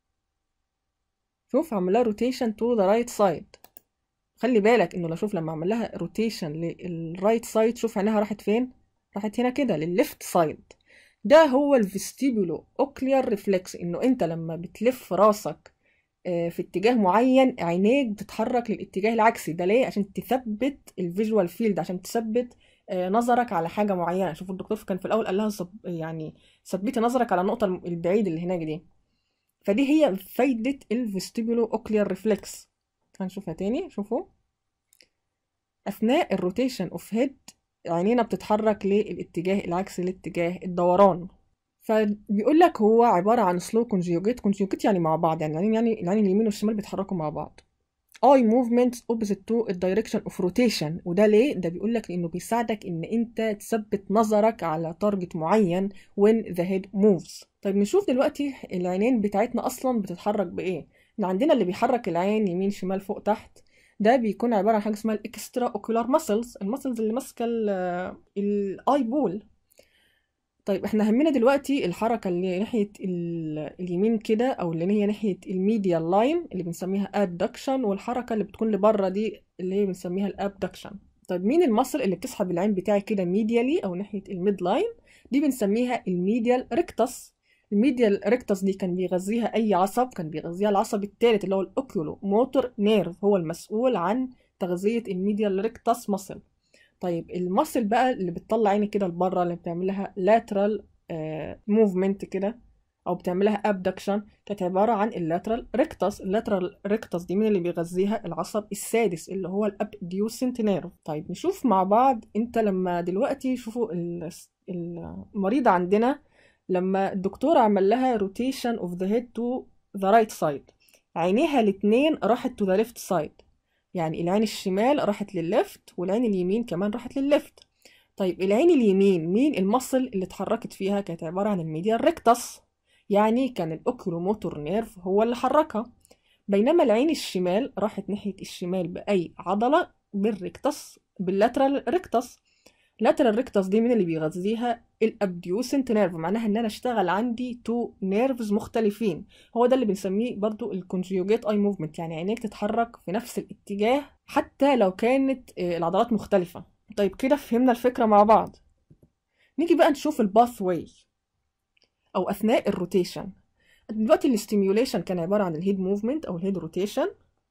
شوف عمل لها روتيشن تو ذا رايت سايد خلي بالك انه لو شوف لما عمل لها روتيشن للرايت سايد شوف عينيها راحت فين راحت هنا كده للليفت سايد ده هو الفيستيبولو اوكليار ريفلكس انه انت لما بتلف راسك في اتجاه معين عينيك بتتحرك للاتجاه العكسي ده ليه عشان تثبت الفيجوال فيلد عشان تثبت آه، نظرك على حاجه معينه شوف الدكتور كان في الاول قال لها صب يعني ثبتي نظرك على النقطه البعيد اللي هناك دي فدي هي فايده الفيستيبولو اوكلير ريفلكس هنشوفها تاني شوفوا اثناء الروتيشن اوف هيد عينينا بتتحرك للاتجاه العكسي لاتجاه الدوران فبيقول لك هو عباره عن سلو كونجيوجيت كونجيوجيت يعني مع بعض يعني العين يعني العين اليمين والشمال بيتحركوا مع بعض اي موفمنت اوبوزيت تو الدايركشن اوف روتيشن وده ليه ده بيقول لك انه بيساعدك ان انت تثبت نظرك على تارجت معين when the head moves طيب نشوف دلوقتي العينين بتاعتنا اصلا بتتحرك بايه احنا عندنا اللي بيحرك العين يمين شمال فوق تحت ده بيكون عباره عن حاجه اسمها الاكسترا اوكولار ماسلز الماسلز اللي ماسكه الاي بول طيب احنا همنا دلوقتي الحركة اللي ناحية ال- اليمين كده او اللي هي ناحية الميديال لاين اللي بنسميها adduction والحركة اللي بتكون لبره دي اللي هي بنسميها الابدكشن طيب مين المصل اللي بتسحب العين بتاعي كده ميديالي او ناحية الميد لاين دي بنسميها الميديال ريكتس الميديال ريكتس دي كان بيغذيها اي عصب كان بيغذيها العصب الثالث اللي هو الاوكيولو موتور نيرف هو المسؤول عن تغذية الميديال ريكتس مصل طيب المصل بقى اللي بتطلع عيني كده لبره اللي بتعملها lateral موفمنت كده او بتعملها abduction كانت عباره عن اللاترال ريكتس اللاترال ريكتس دي مين اللي بيغذيها العصب السادس اللي هو الابديوسنت نيرف طيب نشوف مع بعض انت لما دلوقتي شوفوا ال- المريضة عندنا لما الدكتور عمل لها rotation of the head to the right side عينيها الاتنين راحت to the left side يعني العين الشمال راحت للليفت والعين اليمين كمان راحت للليفت طيب العين اليمين مين المصل اللي اتحركت فيها كانت عبارة عن الميديال ريكتس يعني كان الاوكيلوموتور نيرف هو اللي حركها بينما العين الشمال راحت ناحية الشمال بأي عضلة بالريكتس باللاترال ريكتس لاترال ريكتس دي مين اللي بيغذيها الابديوسنت نيرف معناها ان انا اشتغل عندي تو نيرفز مختلفين هو ده اللي بنسميه برضو الكونجيوجيت اي موفمنت يعني عينيك تتحرك في نفس الاتجاه حتى لو كانت آه، العضلات مختلفة طيب كده فهمنا الفكرة مع بعض نيجي بقى نشوف الباث واي او اثناء الروتيشن دلوقتي الاستيميوليشن كان عبارة عن الهيد موفمنت او الهيد روتيشن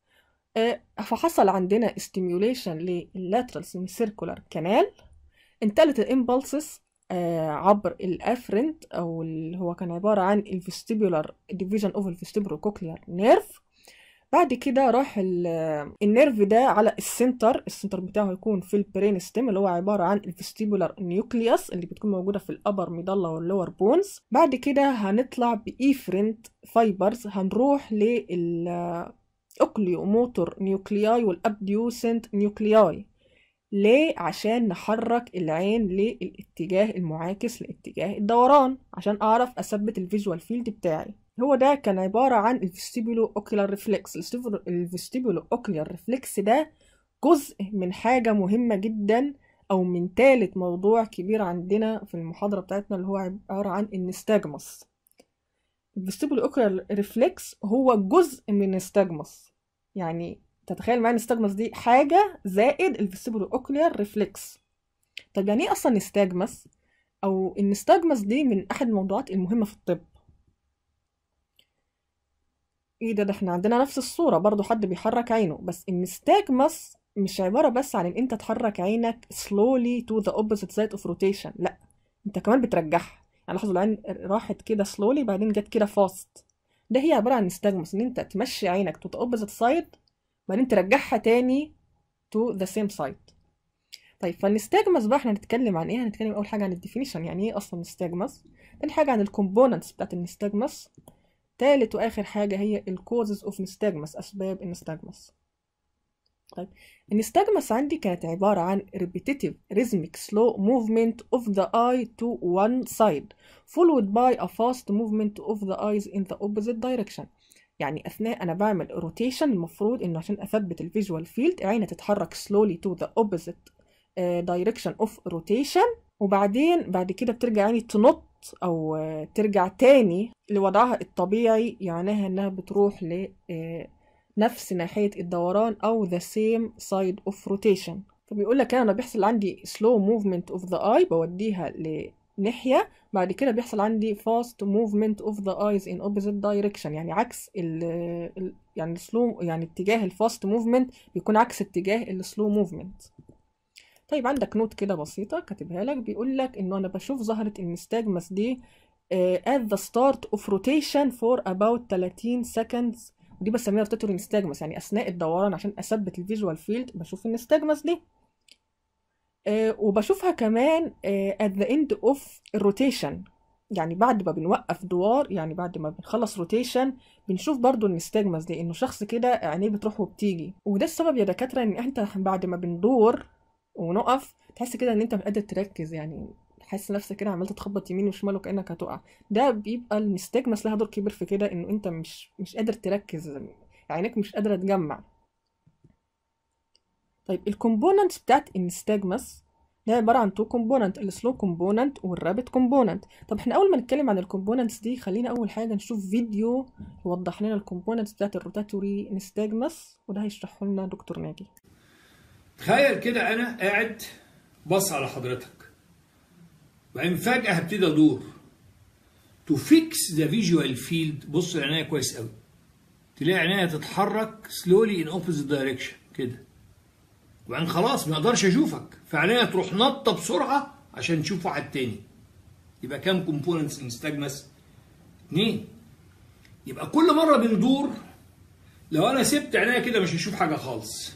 فحصل عندنا استيميوليشن لللاترال سيركولار كانال انتقلت الامبulses عبر الافرنت او اللي هو كان عباره عن الفيستيبولار ديفيجن اوف الفيستيبولو كوكليار نيرف بعد كده راح ال- النيرف ده على السنتر السنتر بتاعه هيكون في البرين ستيم اللي هو عباره عن الفيستيبولار نيوكليوس اللي بتكون موجوده في الابر ميدالا واللور بونز بعد كده هنطلع بايفرنت فايبرز هنروح لل اوكليوموتور نيوكلياي والابديوسنت نيوكلياي ليه عشان نحرك العين للاتجاه المعاكس لاتجاه الدوران عشان اعرف اثبت الفيجوال فيلد بتاعي هو ده كان عبارة عن الفيستيبولو اوكيولار ريفلكس الفيستيبولو اوكيولار ريفلكس ده جزء من حاجة مهمة جدا او من تالت موضوع كبير عندنا في المحاضرة بتاعتنا اللي هو عبارة عن النستاجمس الفيستيبولو اوكيولار ريفلكس هو جزء من النستاجمس يعني تتخيل معايا النستاجمس دي حاجة زائد الفيستيبولو اوكليار ريفلكس طب يعني ايه اصلا نستاجمس او النستاجمس دي من احد الموضوعات المهمة في الطب ايه ده ده احنا عندنا نفس الصورة برضو حد بيحرك عينه بس النستاجمس مش عبارة بس عن ان انت تحرك عينك slowly to the opposite side of rotation لا انت كمان بترجعها يعني لاحظوا العين راحت كده slowly بعدين جت كده fast ده هي عبارة عن نستاجمس ان انت تمشي عينك to the opposite side بعدين ترجعها تاني to the same side طيب فالنستاجمس بقى احنا هنتكلم عن ايه هنتكلم اول حاجه عن الديفينيشن يعني ايه اصلا نستاجمس تاني حاجه عن الكومبوننتس بتاعت النستاجمس تالت واخر حاجه هي الكوزز اوف نستاجمس اسباب النستاجمس طيب النستاجمس عندي كانت عباره عن repetitive rhythmic slow movement of the eye to one side followed by a fast movement of the eyes in the opposite direction يعني اثناء انا بعمل روتيشن المفروض انه عشان اثبت الفيجوال فيلد عيني تتحرك slowly to the opposite uh, direction of rotation وبعدين بعد كده بترجع عيني تنط او uh, ترجع تاني لوضعها الطبيعي يعنيها انها بتروح ل uh, نفس ناحية الدوران او the same side of rotation فبيقول لك انا بيحصل عندي slow movement of the eye بوديها لناحية بعد كده بيحصل عندي fast movement of the eyes in opposite direction يعني عكس ال ال- يعني slow يعني اتجاه الفاست movement بيكون عكس اتجاه السلو movement طيب عندك نوت كده بسيطة كاتبها لك بيقول لك إنه أنا بشوف ظاهرة النستاجمس دي آه، at the start of rotation for about 30 seconds ودي بسميها روتاتوري نستاجمس يعني أثناء الدوران عشان أثبت الفيجوال فيلد بشوف النستاجمس دي آه، وبشوفها كمان آه، at the end of الروتيشن يعني بعد ما بنوقف دوار يعني بعد ما بنخلص روتيشن بنشوف برضو النستاجمس دي انه شخص كده عينيه بتروح وبتيجي وده السبب يا دكاترة ان انت بعد ما بندور ونقف تحس كده ان انت مش قادر تركز يعني تحس نفسك كده عمال تتخبط يمين وشمال وكأنك هتقع ده بيبقى النستاجمس لها دور كبير في كده انه انت مش مش قادر تركز عينيك مش قادرة تجمع طيب الكومبوننتس بتاعت النستاجمس ده عبارة عن تو كومبوننت السلو كومبوننت والرابت كومبوننت طب احنا اول ما نتكلم عن الكومبوننتس دي خلينا اول حاجة نشوف فيديو يوضح لنا الكومبوننتس بتاعت الروتاتوري نستاجمس وده هيشرحه لنا دكتور ناجي تخيل كده انا قاعد بص على حضرتك وبعدين فجأة هبتدي ادور تو فيكس ذا فيجوال فيلد بص لعينيا كويس قوي تلاقي عينيا تتحرك سلولي ان اوبوزيت دايركشن كده وبعدين خلاص ما اقدرش اشوفك فعينيا تروح نطه بسرعه عشان تشوف واحد تاني يبقى كام كومبوننتس نستجمس اتنين يبقى كل مره بندور لو انا سبت عينيا كده مش هشوف حاجه خالص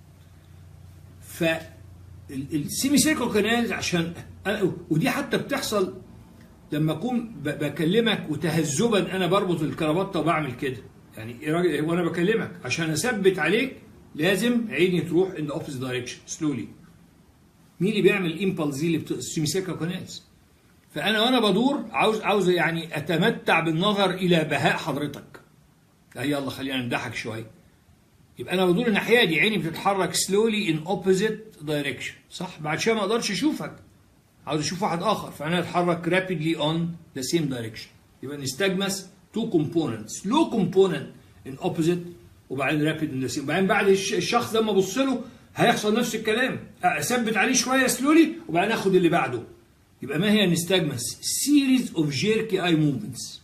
ف السيمي سيركل كانال عشان أنا ودي حتى بتحصل لما اكون ب- بكلمك وتهذبا انا بربط الكرافته وبعمل كده يعني يا راجل وانا بكلمك عشان اثبت عليك لازم عيني تروح ان اوبوزيت دايركشن سلولي مين اللي بيعمل الامبلس دي اللي بت... السيمي سيركل كانالز فانا وانا بدور عاوز عاوز يعني اتمتع بالنظر الى بهاء حضرتك لا يلا خلينا نضحك شويه يبقى انا بدور الناحيه دي عيني بتتحرك سلولي ان اوبوزيت دايركشن صح بعد شويه ما اقدرش اشوفك عاوز اشوف واحد اخر فانا اتحرك رابيدلي اون ذا سيم دايركشن يبقى نستجمس تو كومبوننتس لو كومبوننت ان اوبوزيت وبعدين رابيد ان ذا سيم وبعدين بعد الش- الشخص ده لما ابص له هيحصل نفس الكلام اثبت عليه شويه سلولي وبعدين اخد اللي بعده يبقى ما هي نستجمس سيريز اوف جيركي اي موفمنتس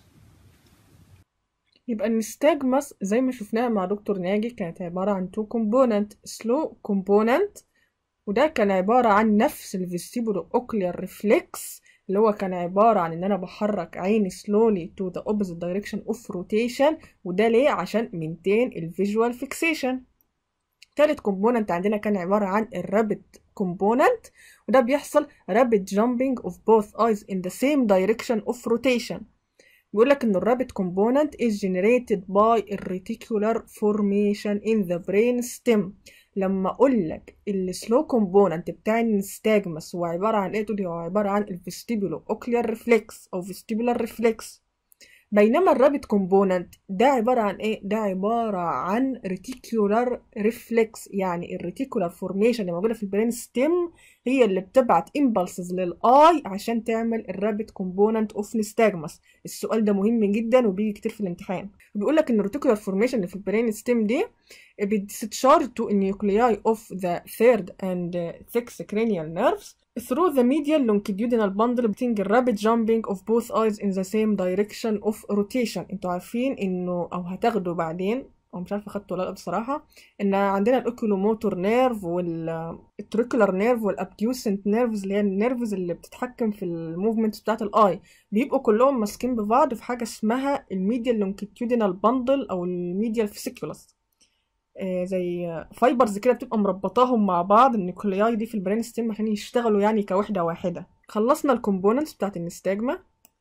يبقى النستاجمس زي ما شفناها مع دكتور ناجي كانت عبارة عن تو كومبوننت سلو كومبوننت وده كان عبارة عن نفس الفيستيبولو اوكلير ريفلكس اللي هو كان عبارة عن ان انا بحرك عيني slowly to the opposite direction of rotation وده ليه عشان maintain الفيجوال فيكسيشن تالت كومبوننت عندنا كان عبارة عن الرابid كومبوننت وده بيحصل rapid jumping of both eyes in the same direction of rotation بيقول لك ان الرابط component is generated by a reticular formation in the brain stem لما اقول لك السلو كومبوننت بتاع النستاجمس هو عباره عن ايه تقول لي هو عباره عن الفيستيبولو اوكلير ريفلكس او فيستيبولار ريفلكس بينما الرابط كومبوننت ده عباره عن ايه ده عباره عن ريتيكولار ريفلكس يعني الريتيكولار فورميشن اللي موجوده في البرين ستيم هي اللي بتبعت امبلسز للاي عشان تعمل الرابط كومبوننت اوف نستاجمس السؤال ده مهم جدا وبيجي كتير في الامتحان بيقول لك ان الريتيكولار فورميشن اللي في البرين ستيم دي بتتشارج to nuclei of the third and sixth cranial nerves through the medial longitudinal bundle between the rapid jumping of both eyes in the same direction of rotation انتوا عارفين انه او هتاخدوا بعدين او مش عارفه خدته ولا لا بصراحه ان عندنا الاوكيلوموتور نيرف والتريكولار نيرف والابديوسنت نيرفز اللي هي النيرفز اللي بتتحكم في الموفمنت بتاعت الاي بيبقوا كلهم ماسكين ببعض في حاجه اسمها الميديال لونجيتيودينال باندل او الميديال فيسيكولس آه زي فايبرز كده بتبقى مربطاهم مع بعض النيوكلياي دي في البرين ستيم عشان يشتغلوا يعني كوحده واحده خلصنا الكومبوننتس بتاعت النستاجما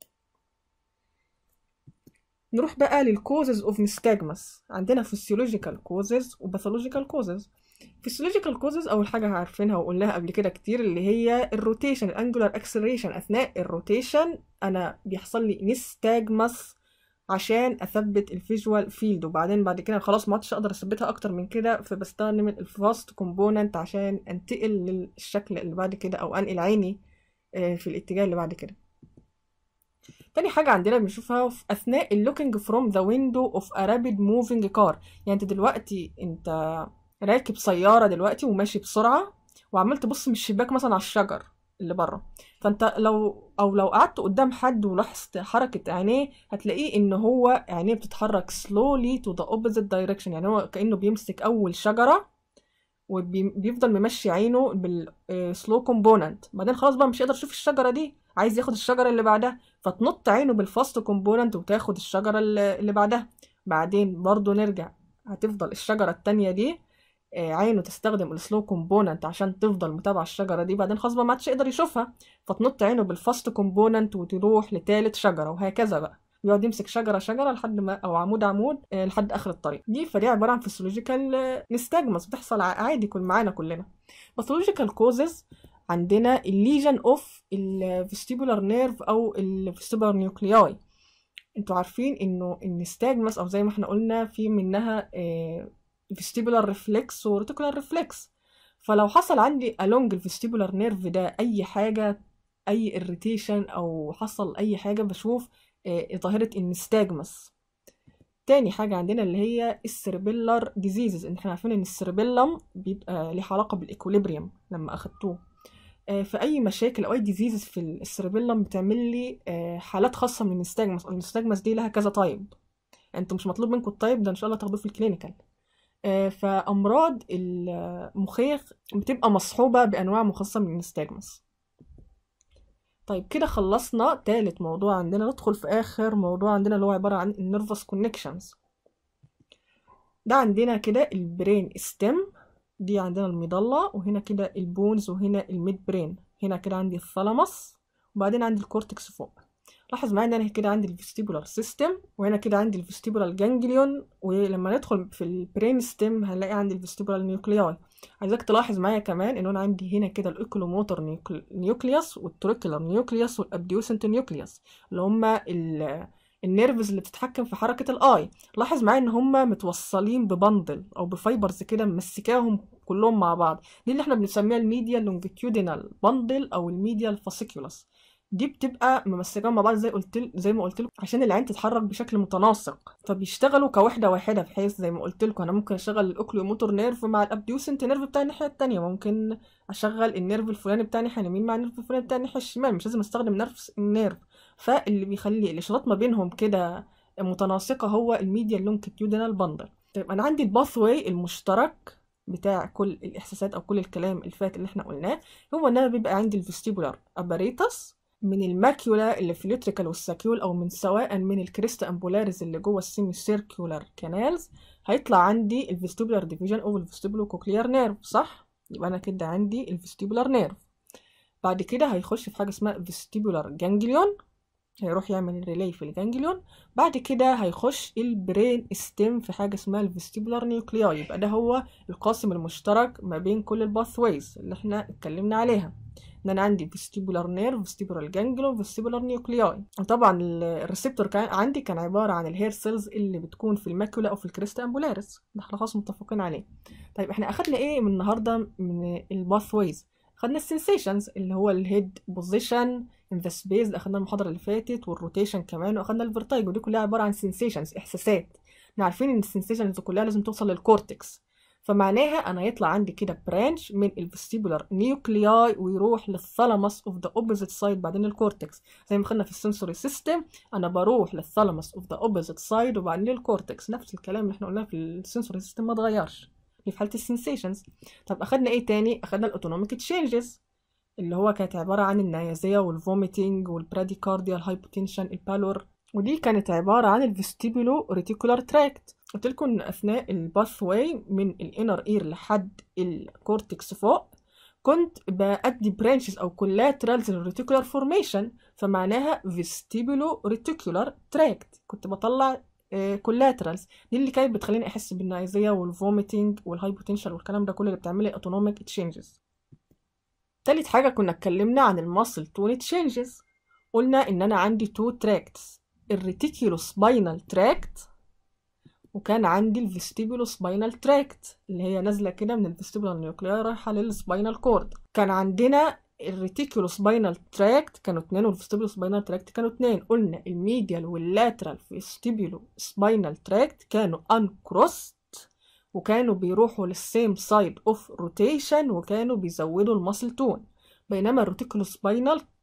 نروح بقى للكوزز اوف نستاجمس عندنا فيسيولوجيكال كوزز وباثولوجيكال كوزز فيسيولوجيكال كوزز اول حاجه عارفينها وقلناها قبل كده كتير اللي هي الروتيشن الانجولار اكسلريشن اثناء الروتيشن انا بيحصل لي نستاجمس عشان اثبت الفيجوال فيلد وبعدين بعد كده خلاص ما عدتش اقدر اثبتها اكتر من كده فبستخدم الفاست كومبوننت عشان انتقل للشكل اللي بعد كده او انقل عيني في الاتجاه اللي بعد كده تاني حاجة عندنا بنشوفها في أثناء اللوكينج فروم ذا ويندو اوف a rapid moving car يعني انت دلوقتي انت راكب سيارة دلوقتي وماشي بسرعة وعمال تبص من الشباك مثلا على الشجر اللي بره فانت لو او لو قعدت قدام حد ولاحظت حركة عينيه هتلاقيه ان هو عينيه بتتحرك slowly to the opposite direction يعني هو كأنه بيمسك اول شجرة وبيفضل ممشي عينه بالسلو كومبوننت بعدين خلاص بقى مش يقدر يشوف الشجره دي عايز ياخد الشجره اللي بعدها فتنط عينه بالفاست كومبوننت وتاخد الشجره اللي اللي بعدها بعدين برضو نرجع هتفضل الشجره التانية دي آه، عينه تستخدم السلو كومبوننت عشان تفضل متابعه الشجره دي بعدين خلاص بقى ما عادش يقدر يشوفها فتنط عينه بالفاست كومبوننت وتروح لتالت شجره وهكذا بقى يقعد يمسك شجره شجره لحد ما او عمود عمود آه، لحد اخر الطريق دي فدي عباره عن فيسيولوجيكال نستاجمس بتحصل ع- عادي كل معانا كلنا باثولوجيكال كوزز عندنا الليجن اوف الفيستيبولار نيرف او الفيستيبولار نيوكلياي انتوا عارفين انه النستاجمس او زي ما احنا قلنا في منها فيستيبولار ريفلكس وريتيكولار ريفلكس فلو حصل عندي along الفيستيبولار نيرف ده اي حاجه اي irritation او حصل اي حاجه بشوف آه، ظاهره النستاجمس تاني حاجة عندنا اللي هي السيربيلر ديزيزز ان احنا عارفين ان السيربيلم بيبقى ليه علاقة بالايكوليبريم لما اخدتوه آه، في اي مشاكل او اي ديزيزز في السيربيلم بتعمل لي آه، حالات خاصة من النستاجمس النستاجمس دي لها كذا تايب انتوا مش مطلوب منكم التايب ده ان شاء الله تاخدوه في الكلينيكال آه، فامراض المخيخ بتبقى مصحوبة بانواع مخصصة من النستاجمس طيب كده خلصنا تالت موضوع عندنا ندخل في آخر موضوع عندنا اللي هو عبارة عن النيرفس كونكشنز ده عندنا كده البرين ستيم دي عندنا المظلة وهنا كده البونز وهنا الميد برين هنا كده عندي الثالاموس وبعدين عندي الكورتكس فوق لاحظ معايا ان انا كده عندي الفيستيبولار سيستم وهنا كده عندي الفيستيبولار جانجليون ولما ندخل في البرين ستيم هنلاقي عندي الفيستيبولار نيوكلياي عايزاك تلاحظ معايا كمان ان انا عندي هنا كده الايكولوموتور نيوكل... نيوكليوس والتوريكولار نيوكليوس والابديوسنت نيوكليوس اللي هما ال... النيرفز اللي بتتحكم في حركة الاي لاحظ معايا ان هما متوصلين ببندل او بفايبرز كده ممسكاهم كلهم مع بعض دي اللي احنا بنسميها الميديا لونجيتيودينال بندل او الميديا الفاسيكيولس دي بتبقى ممسكاهم مع بعض زي قلت زي ما قلت لكم عشان العين تتحرك بشكل متناسق فبيشتغلوا كوحده واحده بحيث زي ما قلت لكم انا ممكن اشغل الاوكليوموتور نيرف مع الابديوسنت نيرف بتاع الناحيه التانية ممكن اشغل النيرف الفلاني بتاع الناحيه اليمين مع النيرف الفلاني بتاع الناحيه الشمال مش لازم استخدم نفس النيرف فاللي بيخلي الاشارات ما بينهم كده متناسقه هو الميديا لونجيتيودينال بندل طيب انا عندي الباث واي المشترك بتاع كل الاحساسات او كل الكلام اللي فات اللي احنا قلناه هو ان انا بيبقى عندي الفيستيبولار اباريتس من الماكيولا اللي في اليوتريكال والساكيول او من سواء من الكريستا امبولاريز اللي جوه السيمي سيركيولار كانالز هيطلع عندي الفيستيبولار ديفيجن او الفيستيبولو كوكليار نيرف صح يبقى انا كده عندي الفيستيبولار نيرف بعد كده هيخش في حاجه اسمها فيستيبولار جانجليون هيروح يعمل ريلي في الجانجليون بعد كده هيخش البرين ستيم في حاجه اسمها الفيستيبولار نيوكلياي يبقى ده هو القاسم المشترك ما بين كل الباث ويز اللي احنا اتكلمنا عليها ان انا عندي فيستيبولار نيرف فيستيبولار جانجلون فيستيبولار نيوكلياي وطبعا الريسبتور كان عندي كان عباره عن الهير سيلز اللي بتكون في الماكولا او في الكريستا امبولاريس ده احنا خلاص متفقين عليه طيب احنا اخدنا ايه من النهارده من الباث ويز خدنا السنسيشنز اللي هو الهيد بوزيشن ان ذا سبيس ده اخدنا المحاضره اللي فاتت والروتيشن كمان واخدنا الفيرتايجو دي كلها عباره عن سنسيشنز احساسات احنا عارفين ان السنسيشنز كلها لازم توصل للكورتكس فمعناها انا هيطلع عندي كده برانش من الفيستيبولار نيوكلياي ويروح للثالاموس اوف ذا اوبوزيت سايد بعدين الكورتكس زي ما خدنا في السنسوري سيستم انا بروح للثالاموس اوف ذا اوبوزيت سايد وبعدين للكورتكس نفس الكلام اللي احنا قلناه في السنسوري سيستم ما اتغيرش دي في حاله السنسيشنز طب اخدنا ايه تاني اخدنا الاوتونوميك تشينجز اللي هو كانت عباره عن النيازيه والفوميتنج والبراديكارديا الهايبوتنشن البالور ودي كانت عباره عن الفيستيبولو ريتيكولار تراكت قلت لكم ان اثناء الباث واي من الانر اير لحد الكورتكس فوق كنت بأدي برانشز او كولاترالز للريتيكولار فورميشن فمعناها فيستيبولو ريتيكولار تراكت كنت بطلع كولاترالز دي اللي كانت بتخليني احس بالنيزيه والفوميتنج والهايبوتنشال والكلام ده كله اللي بتعملي اوتونوميك تشينجز تالت حاجه كنا اتكلمنا عن الماسل تون تشينجز قلنا ان انا عندي تو تراكتس الريتيكولو سباينال تراكت وكان عندي الفيستيبولو سباينال تراكت اللي هي نازله كده من الفيستيبولار نيوكليار رايحه للسباينال كورد كان عندنا الريتيكولو سباينال تراكت كانوا اتنين والفيستيبولو سباينال تراكت كانوا اتنين قلنا الميديال واللاترال فيستيبولو سباينال تراكت كانوا انكروست وكانوا بيروحوا للسيم سايد اوف روتيشن وكانوا بيزودوا الماسل تون بينما الريتيكولو سباينال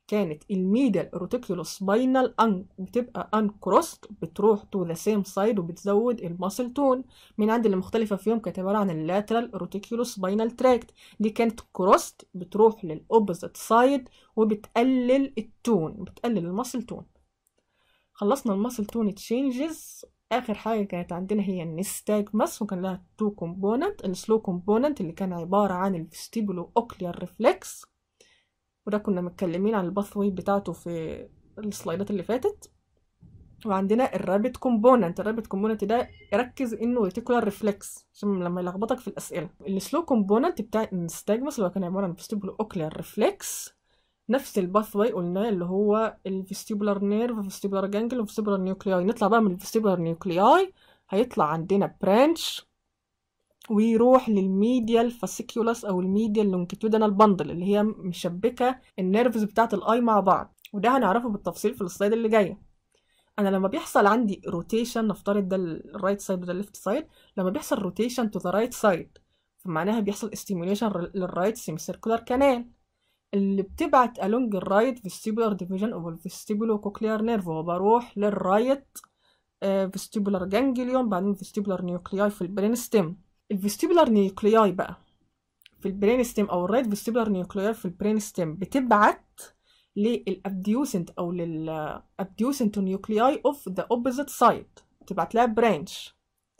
كانت الميديال روتيكولو سباينال ان بتبقى انكروست بتروح تو ذا سيم سايد وبتزود الماسل تون من عند اللي مختلفه فيهم كانت عباره عن اللاترال روتيكولو سباينال تراكت دي كانت كروست بتروح للاوبوزيت سايد وبتقلل التون بتقلل الماسل تون خلصنا الماسل تون تشينجز اخر حاجه كانت عندنا هي النستاجمس وكان لها تو كومبوننت السلو كومبوننت اللي كان عباره عن الفيستيبولو اوكليار ريفلكس وده كنا متكلمين عن الباثوي بتاعته في السلايدات اللي فاتت وعندنا الرابت كومبوننت الرابت كومبوننت ده ركز انه ريتيكولار ريفلكس عشان لما يلخبطك في الاسئله السلو كومبوننت بتاع النستاجمس اللي هو كان عباره عن فيستيبولو اوكليار ريفلكس نفس الباثواي قلناه اللي هو الفيستيبولار نيرف الفيستيبولار جانجل والفيستيبولار نيوكلياي نطلع بقى من الفيستيبولار نيوكلياي هيطلع عندنا برانش ويروح للميديال فاسيكيولاس او الميديال لونجيتودينال باندل اللي هي مشبكه النيرفز بتاعه الاي مع بعض وده هنعرفه بالتفصيل في السلايد اللي جايه انا لما بيحصل عندي روتيشن نفترض ده الرايت سايد وده الليفت سايد لما بيحصل روتيشن تو ذا رايت سايد فمعناها بيحصل استيميوليشن للرايت سيمي سيركولار كانال اللي بتبعت along الرايت vestibular division of الفيستيبولو كوكليار نيرف وبروح للرايت فيستيبولار جانجليون بعدين فيستيبولار نيوكلياي في البرين ستيم الفيستيبولار نيوكلياي بقى في البرين ستيم او الرايت فيستيبولار نيوكلياي في البرين ستيم بتبعت للابديوسنت او للابديوسنت نيوكلياي اوف ذا اوبوزيت سايد تبعت لها برانش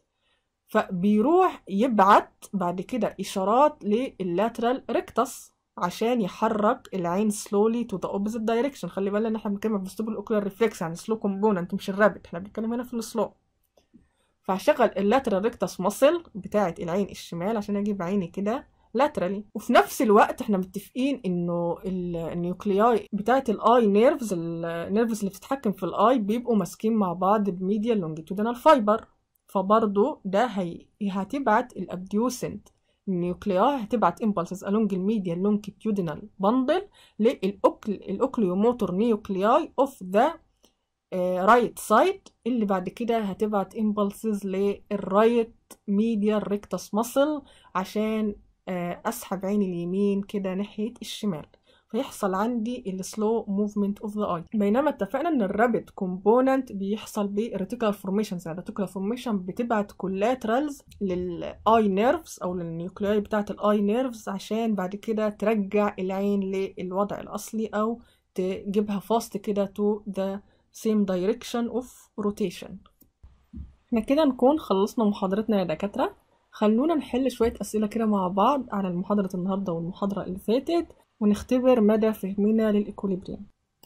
فبيروح يبعت بعد كده اشارات لللاترال ريكتس عشان يحرك العين slowly to the opposite direction خلي بالنا ان احنا بنتكلم عن vestibular ocular reflex يعني slow component مش الرابط احنا بنتكلم هنا في السلو فهشغل اللاترال ريكتس ماسل بتاعة العين الشمال عشان اجيب عيني كده لاترالي وفي نفس الوقت احنا متفقين انه النيوكلياي بتاعة الاي نيرفز النيرفز اللي بتتحكم في الاي بيبقوا ماسكين مع بعض بميديال لونجيتودينال فايبر فبرضه ده هي هتبعت الابديوسنت النيوكلياي هتبعت امبلسز along الميديا لونجيتيودينال باندل للاوكليوموتور نيوكلياي اوف ذا رايت سايد اللي بعد كده هتبعت امبلسز للرايت ميديا ريكتس ماسل عشان uh, اسحب عيني اليمين كده ناحية الشمال فيحصل عندي السلو موفمنت اوف ذا اي بينما اتفقنا ان الرابت كومبوننت بيحصل بريتيكولار فورميشنز يعني الريتيكولار فورميشن بتبعت كولاترالز للاي نيرفز او للنيوكلياي بتاعه الاي نيرفز عشان بعد كده ترجع العين للوضع الاصلي او تجيبها فاست كده تو ذا same direction of rotation احنا كده نكون خلصنا محاضرتنا يا دكاترة خلونا نحل شوية أسئلة كده مع بعض على محاضرة النهاردة والمحاضرة اللي فاتت ونختبر مدى فهمنا للإكوليبريم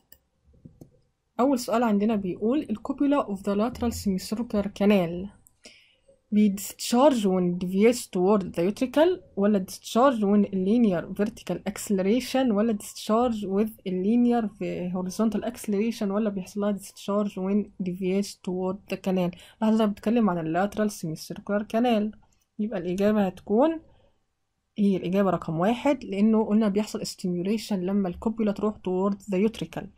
أول سؤال عندنا بيقول الكوبيلا of the lateral semicircular canal بيdischarge when deviates toward the utricle ولا discharge when linear vertical acceleration ولا discharge with linear horizontal acceleration ولا بيحصل لها discharge when deviates toward the canal لحظة بتكلم عن lateral semicircular canal يبقى الإجابة هتكون هي الإجابة رقم واحد لأنه قلنا بيحصل stimulation لما الكوبيولا تروح toward the utricle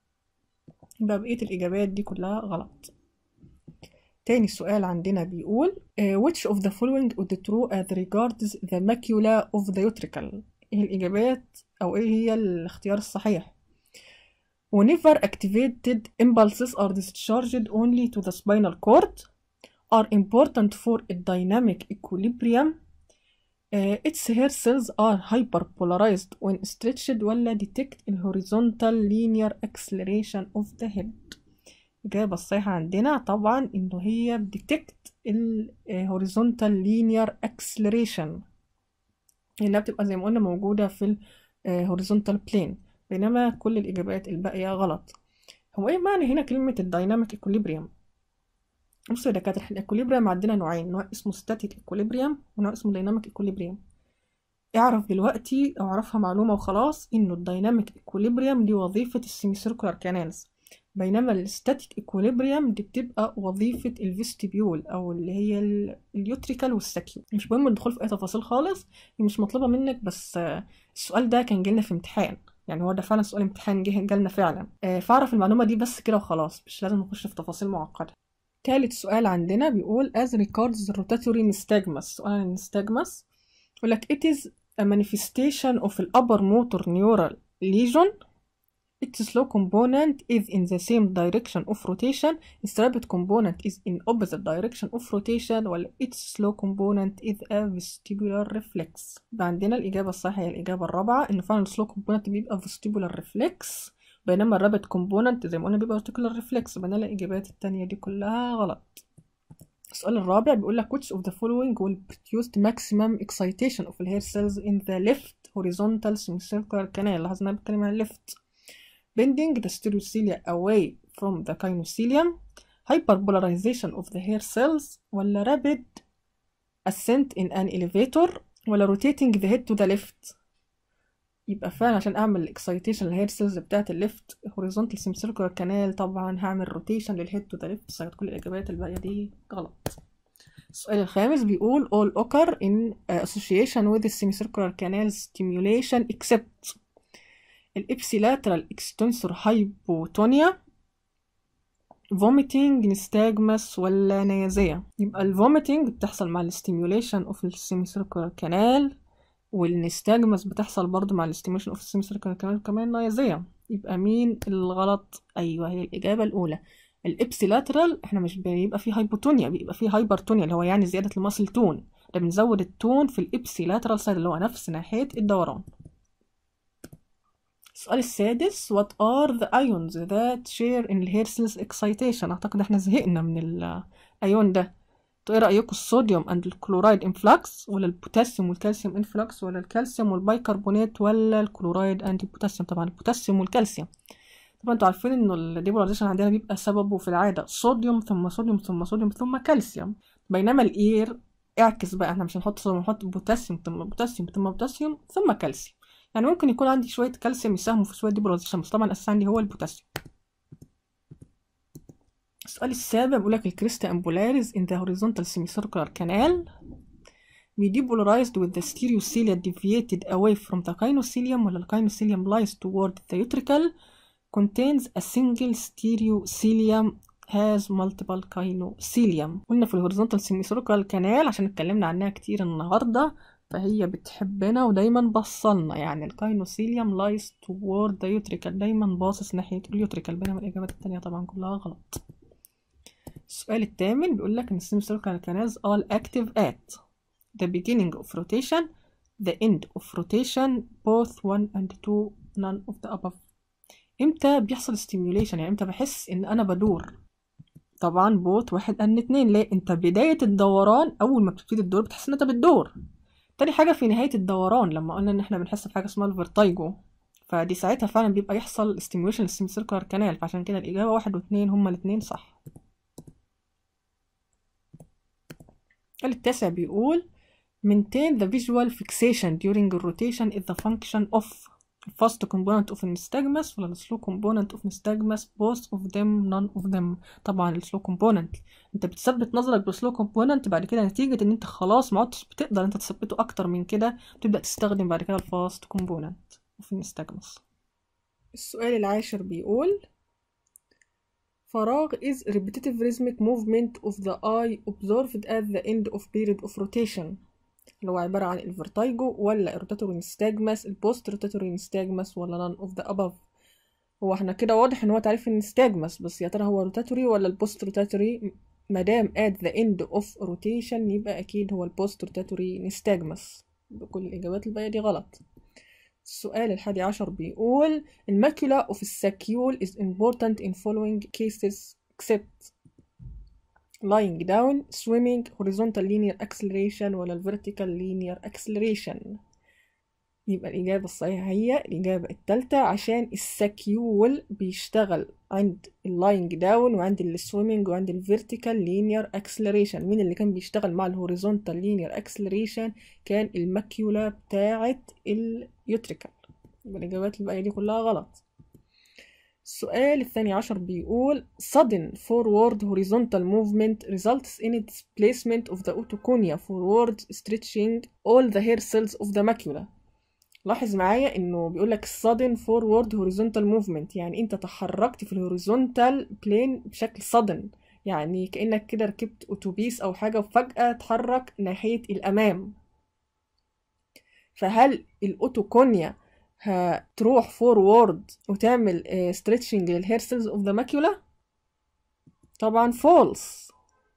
يبقى بقية الإجابات دي كلها غلط تاني سؤال عندنا بيقول uh, which of the following is true as regards the macula of the utricle ايه الإجابات أو ايه هي الاختيار الصحيح whenever activated impulses are discharged only to the spinal cord are important for a dynamic equilibrium uh, its hair cells are hyperpolarized when stretched ولا detect the horizontal linear acceleration of the head الإجابة الصحيحة عندنا طبعا إنه هي بتكت ال horizontal linear acceleration لأنها بتبقى زي ما قلنا موجودة في ال horizontal plane بينما كل الإجابات الباقية غلط هو إيه معنى هنا كلمة الدايناميك equilibrium بصوا يا دكاترة الاكوليبريم عندنا نوعين نوع اسمه static equilibrium ونوع اسمه dynamic equilibrium اعرف دلوقتي او اعرفها معلومة وخلاص انه الدايناميك equilibrium دي وظيفة السيمي سيركولار كانالز بينما الستاتيك equilibrium دي بتبقى وظيفة الفيستيبيول او اللي هي اليوتريكال والساكيو مش مهم الدخول في اي تفاصيل خالص هي مش مطلوبة منك بس السؤال ده كان جالنا في امتحان يعني هو ده فعلا سؤال امتحان جه جالنا فعلا فاعرف المعلومة دي بس كده وخلاص مش لازم نخش في تفاصيل معقدة تالت سؤال عندنا بيقول as regards rotatory nystagmus سؤال عن nystagmus يقول لك it is a manifestation of the upper motor neural lesion its slow component is in the same direction of rotation its rapid component is in opposite direction of rotation ولا its slow component is a vestibular reflex يبقى عندنا الإجابة الصحيحة هي الإجابة الرابعة إن فعلا السلو component بيبقى vestibular reflex بينما الرابد component زي ما قلنا بيبقى reticular reflex بينما الإجابات التانية دي كلها غلط السؤال الرابع بيقول لك which of the following will produce maximum excitation of the hair cells in the left horizontal semicircular canal لاحظنا بتكلم عن left bending the stereocilia away from the kinocilium hyperpolarization of the hair cells ولا rapid ascent in an elevator ولا rotating the head to the left يبقى فعلا عشان اعمل اكسايتيشن للهير سيلز بتاعت الليفت هوريزونتال سيمسيركولار كانال طبعا هعمل روتيشن للهيد تو ذا ليفت صارت كل الاجابات الباقيه دي غلط السؤال الخامس بيقول all occur in association with the semicircular canal stimulation except الابسيلاترال extensor hypotonia vomiting nystagmus ولا نيازية يبقى الفوميتنج بتحصل مع الستيميوليشن اوف السيميسيركولار كانال والنستاجمس بتحصل برضو مع الاستيميشن اوف السيميسيركولار كانال كمان نيازية يبقى مين الغلط ايوه هي الاجابه الاولى الابسيلاترال احنا مش بيبقى فيه هايبوتونيا بيبقى فيه هايبرتونيا اللي هو يعني زياده الماسل تون ده بنزود التون في الابسيلاترال سايد اللي هو نفس ناحيه الدوران السؤال السادس what are the ions that share in the hair cells excitation اعتقد احنا زهقنا من الايون ده انتوا ايه رايكم الصوديوم اند الكلورايد انفلكس ولا البوتاسيوم والكالسيوم انفلكس ولا الكالسيوم والبيكربونات ولا الكلورايد اند البوتاسيوم طبعا البوتاسيوم والكالسيوم طبعا انتوا عارفين انه الديبولاريزيشن عندنا بيبقى سببه في العاده صوديوم ثم صوديوم ثم صوديوم ثم كالسيوم بينما الاير اعكس بقى احنا مش هنحط صوديوم هنحط بوتاسيوم ثم بوتاسيوم ثم بوتاسيوم ثم كالسيوم يعني ممكن يكون عندي شويه كالسيوم يساهموا في شويه ديبولاريزيشن بس طبعا الاساس عندي هو البوتاسيوم السؤال السابع بيقول لك الكريستا امبولاريز in the horizontal semicircular canal be depolarized with the stereocilia deviated away from the kinocilium ولا الكينوسيليوم lies toward the utricle contains a single stereocilium has multiple kinocilium قلنا في الهوريزونتال semicircular canal عشان اتكلمنا عنها كتير النهارده فهي بتحبنا ودايما بصلنا يعني الكاينوسيليوم لايز toward the utricle دايما باصص ناحية اليوتريكال بينما الإجابات التانية طبعا كلها غلط السؤال الثامن بيقول لك إن السيمسيركال canals all active at the beginning of rotation the end of rotation both one and two none of the above امتى بيحصل stimulation يعني امتى بحس ان انا بدور طبعا بوت واحد ان اتنين ليه انت بداية الدوران اول ما بتبتدي الدور بتحس ان انت بتدور تاني حاجة في نهاية الدوران لما قلنا ان احنا بنحس بحاجة اسمها الفيرتايجو فدي ساعتها فعلا بيبقى يحصل stimulation للسيمسيركولار كانال فعشان كده الإجابة واحد واتنين هما الاتنين صح السؤال التاسع بيقول maintain the visual fixation during rotation is the function of fast component of nystagmus ولا slow component of nystagmus both of them none of them طبعا السلو component انت بتثبت نظرك بالسلو component بعد كده نتيجة ان انت خلاص ما عدتش بتقدر انت تثبته اكتر من كده بتبدأ تستخدم بعد كده الفاست component of nystagmus السؤال العاشر بيقول فراغ is repetitive rhythmic movement of the eye observed at the end of period of rotation اللي هو عبارة عن الفيرتايجو ولا الروتاتوري نستاجمس البوست روتاتوري نستاجمس ولا none of the above هو احنا كده واضح ان هو تعريف النستاجمس بس يا ترى هو روتاتوري ولا البوست روتاتوري مادام at the end of rotation يبقى اكيد هو البوست روتاتوري نستاجمس بكل الاجابات الباقية دي غلط السؤال الحادي عشر بيقول الماكيولا of الساكيول is important in following cases except lying down swimming horizontal linear acceleration ولا vertical linear acceleration يبقى الإجابة الصحيحة هي الإجابة التالتة عشان الساكيول بيشتغل عند اللاينج داون وعند السويمنج وعند الفيرتيكال لينير اكسلريشن مين اللي كان بيشتغل مع الهوريزونتال لينير اكسلريشن كان الماكيولا بتاعة اليوتريكال يبقى الإجابات الباقية دي كلها غلط السؤال الثاني عشر بيقول sudden forward horizontal movement results in its placement of the otoconia forward stretching all the hair cells of the macula لاحظ معايا انه بيقول لك sudden forward horizontal movement يعني انت تحركت في الهوريزونتال بلين بشكل sudden يعني كأنك كده ركبت اتوبيس او حاجة وفجأة تحرك ناحية الامام فهل الاوتوكونيا هتروح فورورد وتعمل ستريتشنج للهير سيلز اوف ذا ماكيولا طبعا فولس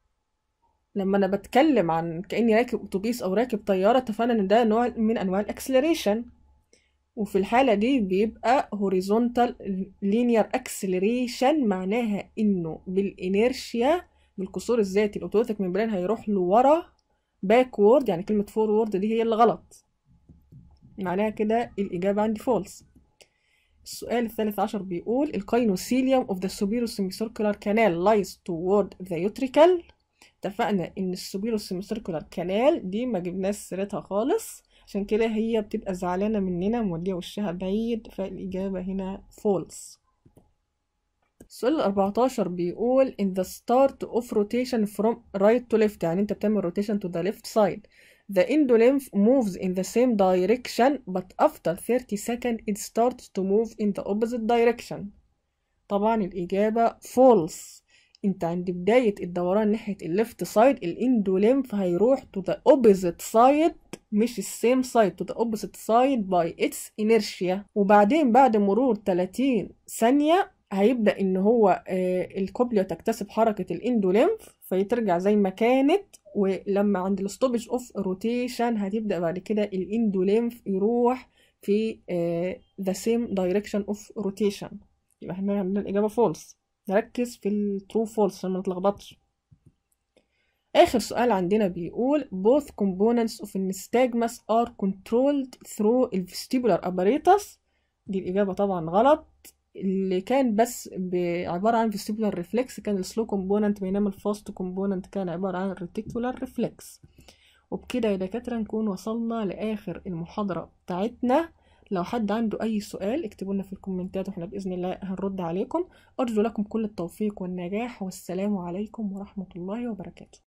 لما انا بتكلم عن كاني راكب اتوبيس او راكب طياره اتفقنا ان ده نوع من انواع الاكسلريشن وفي الحالة دي بيبقى horizontal linear acceleration معناها انه بالانيرشيا بالقصور الذاتي الاوتوماتيك ممبرين هيروح لورا backward يعني كلمة forward دي هي اللي غلط معناها كده الإجابة عندي false السؤال الثالث عشر بيقول الكاينوسيليوم of the superior semicircular canal lies toward the utricle اتفقنا ان السوبيرو semicircular canal دي ما جبناش سيرتها خالص عشان كده هي بتبقى زعلانة مننا مودية وشها بعيد فالإجابة هنا false السؤال الأربعتاشر بيقول in the start of rotation from right to left يعني انت بتعمل rotation to the left side the endo length moves in the same direction but after 30 seconds it starts to move in the opposite direction طبعا الإجابة false انت عند بداية الدوران ناحية الليفت سايد الاندو ليمف هيروح to the opposite side مش السيم سايد to the opposite side by its inertia وبعدين بعد مرور 30 ثانية هيبدأ ان هو آه الكوبليا تكتسب حركة الاندو ليمف فيترجع زي ما كانت ولما عند الستوبج اوف روتيشن هتبدأ بعد كده الاندو ليمف يروح في آه the same direction of rotation يبقى احنا عندنا الإجابة false نركز في الترو فولس عشان ما نتلخبطش آخر سؤال عندنا بيقول both components of nystagmus are controlled through the vestibular apparatus دي الإجابة طبعا غلط اللي كان بس عبارة عن vestibular reflex كان السلو component بينما الفاست component كان عبارة عن reticular reflex وبكده يا دكاترة نكون وصلنا لآخر المحاضرة بتاعتنا لو حد عنده أي سؤال اكتبوا لنا في الكومنتات واحنا بإذن الله هنرد عليكم أرجو لكم كل التوفيق والنجاح والسلام عليكم ورحمة الله وبركاته